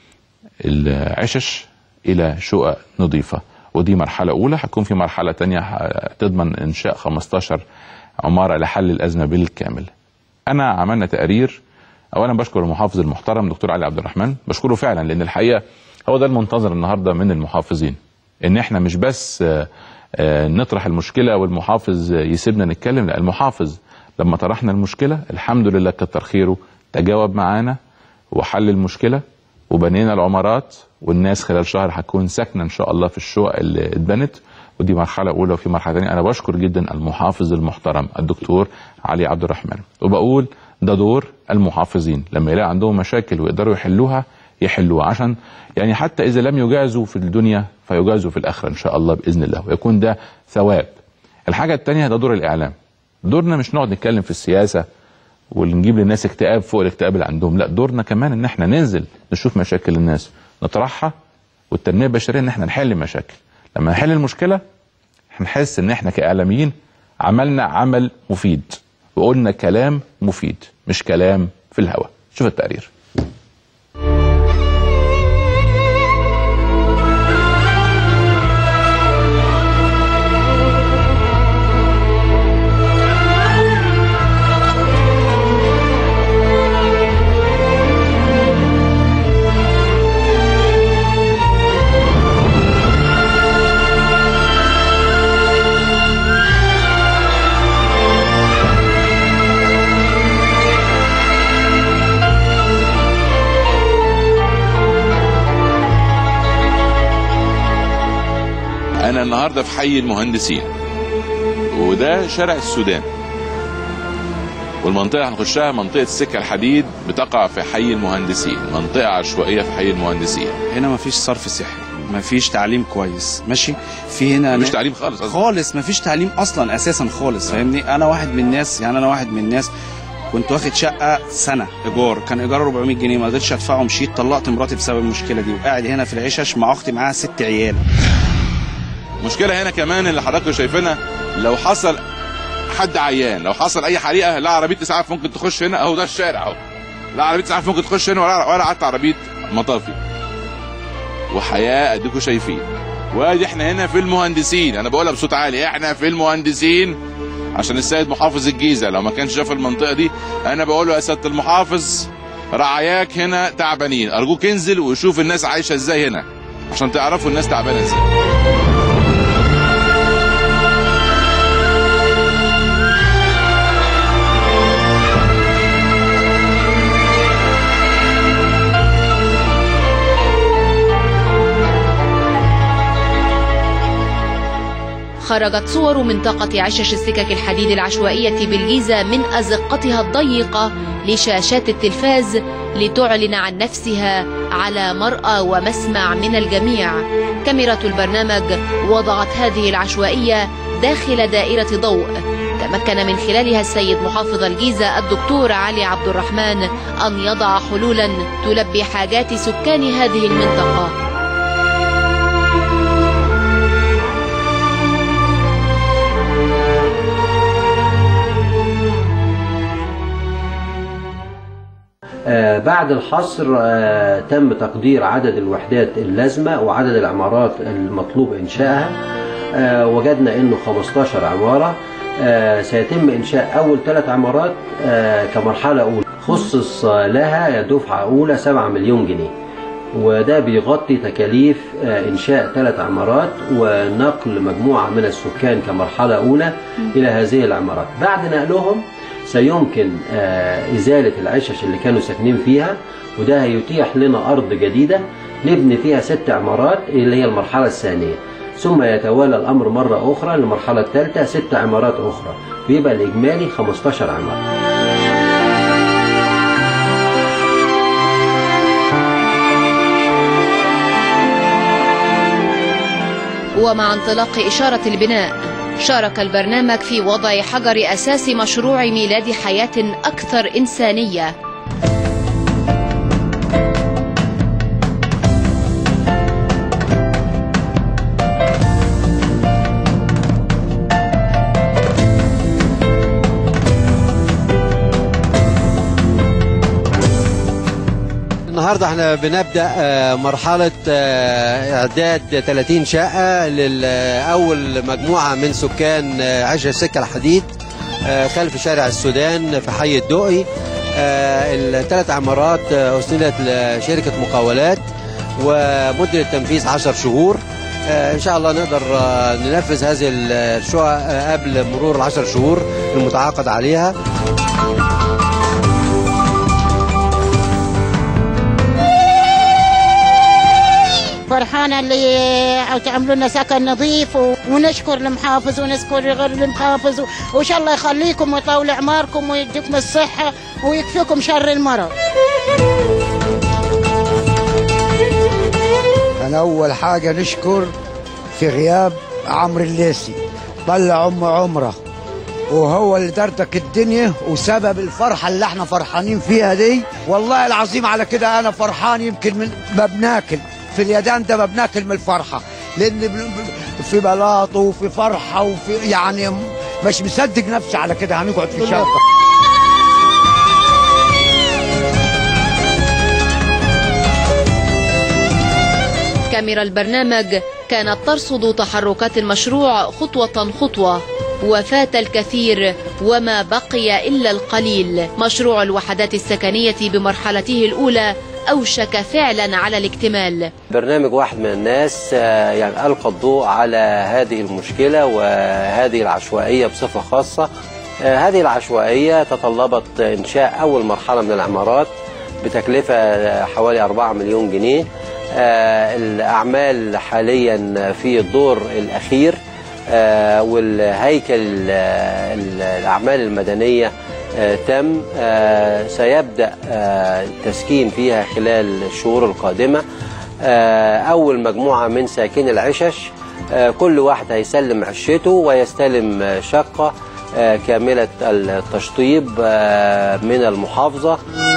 العشش الى شقق نظيفه ودي مرحله اولى هتكون في مرحله تانية ه- تضمن انشاء 15 عماره لحل الازمه بالكامل انا عملنا تقرير اولا بشكر المحافظ المحترم دكتور علي عبد الرحمن بشكره فعلا لان الحقيقه هو ده المنتظر النهارده من المحافظين ان احنا مش بس آه، آه، نطرح المشكله والمحافظ يسيبنا نتكلم لا المحافظ لما طرحنا المشكله الحمد لله كتر خيره تجاوب معانا وحل المشكله وبنينا العمارات والناس خلال شهر هتكون ساكنه ان شاء الله في الشقق اللي اتبنت ودي مرحله اولى وفي مرحله ثانيه انا بشكر جدا المحافظ المحترم الدكتور علي عبد الرحمن وبقول ده دور المحافظين لما يلاقي عندهم مشاكل ويقدروا يحلوها يحلوها عشان يعني حتى اذا لم يجازوا في الدنيا فيجازوا في الاخره ان شاء الله باذن الله ويكون ده ثواب الحاجه الثانيه ده دور الاعلام دورنا مش نقعد نتكلم في السياسه ونجيب للناس اكتئاب فوق الاكتئاب اللي عندهم لا دورنا كمان ان احنا ننزل نشوف مشاكل الناس نطرحها والتنميه البشريه ان احنا نحل المشاكل لما نحل المشكله هنحس ان احنا كاعلاميين عملنا عمل مفيد وقلنا كلام مفيد مش كلام في الهواء شوف التقرير انا النهارده في حي المهندسين وده شارع السودان والمنطقه اللي هنخشها منطقه السكه الحديد بتقع في حي المهندسين منطقه عشوائيه في حي المهندسين هنا مفيش صرف صحي مفيش تعليم كويس ماشي في هنا مفيش تعليم خالص أصلاً. خالص مفيش تعليم اصلا اساسا خالص فاهمني انا واحد من الناس يعني انا واحد من الناس كنت واخد شقه سنه ايجار كان ايجار 400 جنيه ما قدرتش ادفعه مشيت طلقت مراتي بسبب المشكله دي وقاعد هنا في العشش مع اختي معاها ست عيال المشكله هنا كمان اللي حضراتكم شايفينها لو حصل حد عيان لو حصل اي حريقه لا عربيه اسعاف ممكن تخش هنا اهو ده الشارع اهو لا عربيه اسعاف ممكن تخش هنا ولا ولا حتى عربيه مطافي وحياه اديكم شايفين وادي احنا هنا في المهندسين انا بقولها بصوت عالي احنا في المهندسين عشان السيد محافظ الجيزه لو ما كانش شاف المنطقه دي انا بقول له يا سياده المحافظ رعاياك هنا تعبانين ارجوك انزل وشوف الناس عايشه ازاي هنا عشان تعرفوا الناس تعبانه ازاي خرجت صور منطقة عشش السكك الحديد العشوائية بالجيزة من أزقتها الضيقة لشاشات التلفاز لتعلن عن نفسها على مرأى ومسمع من الجميع كاميرا البرنامج وضعت هذه العشوائية داخل دائرة ضوء تمكن من خلالها السيد محافظ الجيزة الدكتور علي عبد الرحمن أن يضع حلولا تلبي حاجات سكان هذه المنطقة آه، بعد الحصر آه، تم تقدير عدد الوحدات اللازمة وعدد العمارات المطلوب إنشائها آه، وجدنا أنه 15 عمارة آه، سيتم إنشاء أول ثلاث عمارات آه، كمرحلة أولى خصص آه، لها دفعة أولى 7 مليون جنيه وده بيغطي تكاليف آه، إنشاء ثلاث عمارات ونقل مجموعة من السكان كمرحلة أولى إلى هذه العمارات بعد نقلهم سيمكن آه، إزالة العشش اللي كانوا ساكنين فيها وده هيتيح لنا أرض جديدة نبني فيها ست عمارات اللي هي المرحلة الثانية ثم يتوالى الأمر مرة أخرى للمرحلة الثالثة ست عمارات أخرى ويبقى الإجمالي 15 عمارة ومع انطلاق إشارة البناء شارك البرنامج في وضع حجر أساس مشروع ميلاد حياة أكثر إنسانية النهارده احنا بنبدا آه، مرحله آه، اعداد 30 شقه لاول مجموعه من سكان آه، عشر السكه الحديد آه، خلف شارع السودان في حي الدقي الثلاث عمارات آه، اسندت لشركه مقاولات ومده التنفيذ 10 شهور آه، ان شاء الله نقدر آه، ننفذ هذه الشقق آه، قبل مرور العشر شهور المتعاقد عليها فرحانة اللي تعملوا لنا سكن نظيف و- ونشكر المحافظ ونشكر غير المحافظ و- وإن شاء الله يخليكم ويطول أعماركم ويديكم الصحة ويكفيكم شر المرض أنا أول حاجة نشكر في غياب عمرو الليسي طلع أم عمره وهو اللي دردك الدنيا وسبب الفرحة اللي احنا فرحانين فيها دي والله العظيم على كده أنا فرحان يمكن من ما بناكل في اليدان ده ما بناكل من الفرحة لأن ب- ب- في بلاط وفي فرحة وفي يعني مش مصدق نفسي على كده هنقعد في شقة كاميرا البرنامج كانت ترصد تحركات المشروع خطوة خطوة وفات الكثير وما بقي إلا القليل مشروع الوحدات السكنية بمرحلته الأولى أوشك فعلا على الاكتمال برنامج واحد من الناس آه، يعني ألقى الضوء على هذه المشكلة وهذه العشوائية بصفة خاصة آه، هذه العشوائية تطلبت إنشاء أول مرحلة من العمارات بتكلفة آه، حوالي 4 مليون جنيه آه، الأعمال حاليا في الدور الأخير آه، والهيكل ال- ال- الأعمال المدنية آه، تم آه، سيبدأ آه، التسكين فيها خلال الشهور القادمة آه، أول مجموعة من ساكني العشش آه، كل واحد هيسلم عشته ويستلم آه، شقة آه، كاملة التشطيب آه، من المحافظة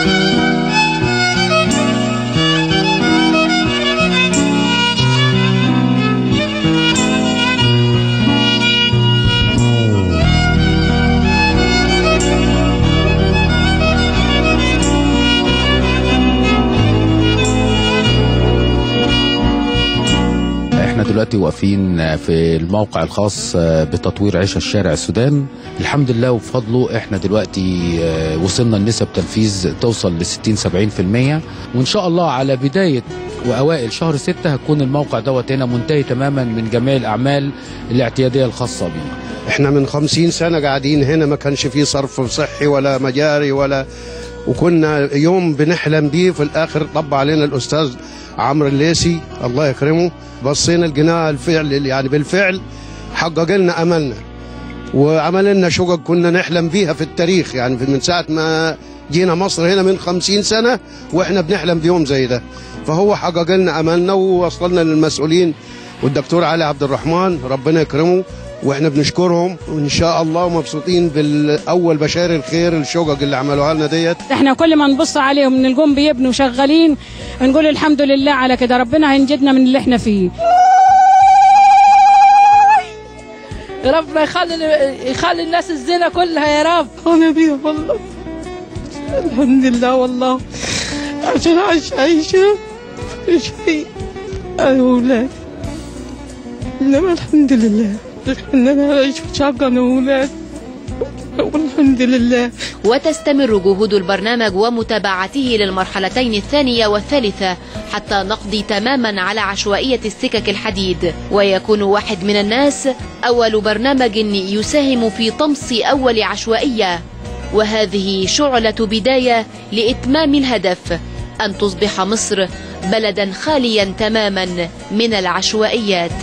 احنا دلوقتي واقفين في الموقع الخاص بتطوير عيش الشارع السودان الحمد لله وبفضله احنا دلوقتي آه، وصلنا لنسب تنفيذ توصل ل 60 70% وان شاء الله على بدايه واوائل شهر ستة هتكون الموقع دوت هنا منتهي تماما من جميع الاعمال الاعتياديه الخاصه بيه احنا من خمسين سنة قاعدين هنا ما كانش فيه صرف صحي ولا مجاري ولا وكنا يوم بنحلم بيه في الاخر طب علينا الاستاذ عمرو الليسي الله يكرمه بصينا لقيناه الفعل يعني بالفعل حقق لنا املنا وعمل لنا شقق كنا نحلم بيها في التاريخ يعني من ساعة ما جينا مصر هنا من خمسين سنة واحنا بنحلم بيوم زي ده فهو حقق لنا املنا ووصلنا للمسؤولين والدكتور علي عبد الرحمن ربنا يكرمه واحنا بنشكرهم وان شاء الله مبسوطين بالاول بشار الخير الشقق اللي عملوها لنا ديت احنا كل ما نبص عليهم نلقوهم بيبنوا شغالين نقول الحمد لله على كده ربنا هينجدنا من اللي احنا فيه ربنا يخلي يخلي الناس الزنا كلها يا رب انا بيها والله الحمد لله والله عشان عايش عايشة شيء انا واولاد انما الحمد لله ان انا اعيش في شقة انا واولاد والحمد لله وتستمر جهود البرنامج ومتابعته للمرحلتين الثانية والثالثة حتى نقضي تماما على عشوائية السكك الحديد ويكون واحد من الناس أول برنامج يساهم في طمس أول عشوائية وهذه شعلة بداية لإتمام الهدف أن تصبح مصر بلدا خاليا تماما من العشوائيات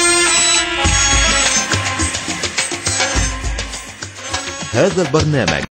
هذا البرنامج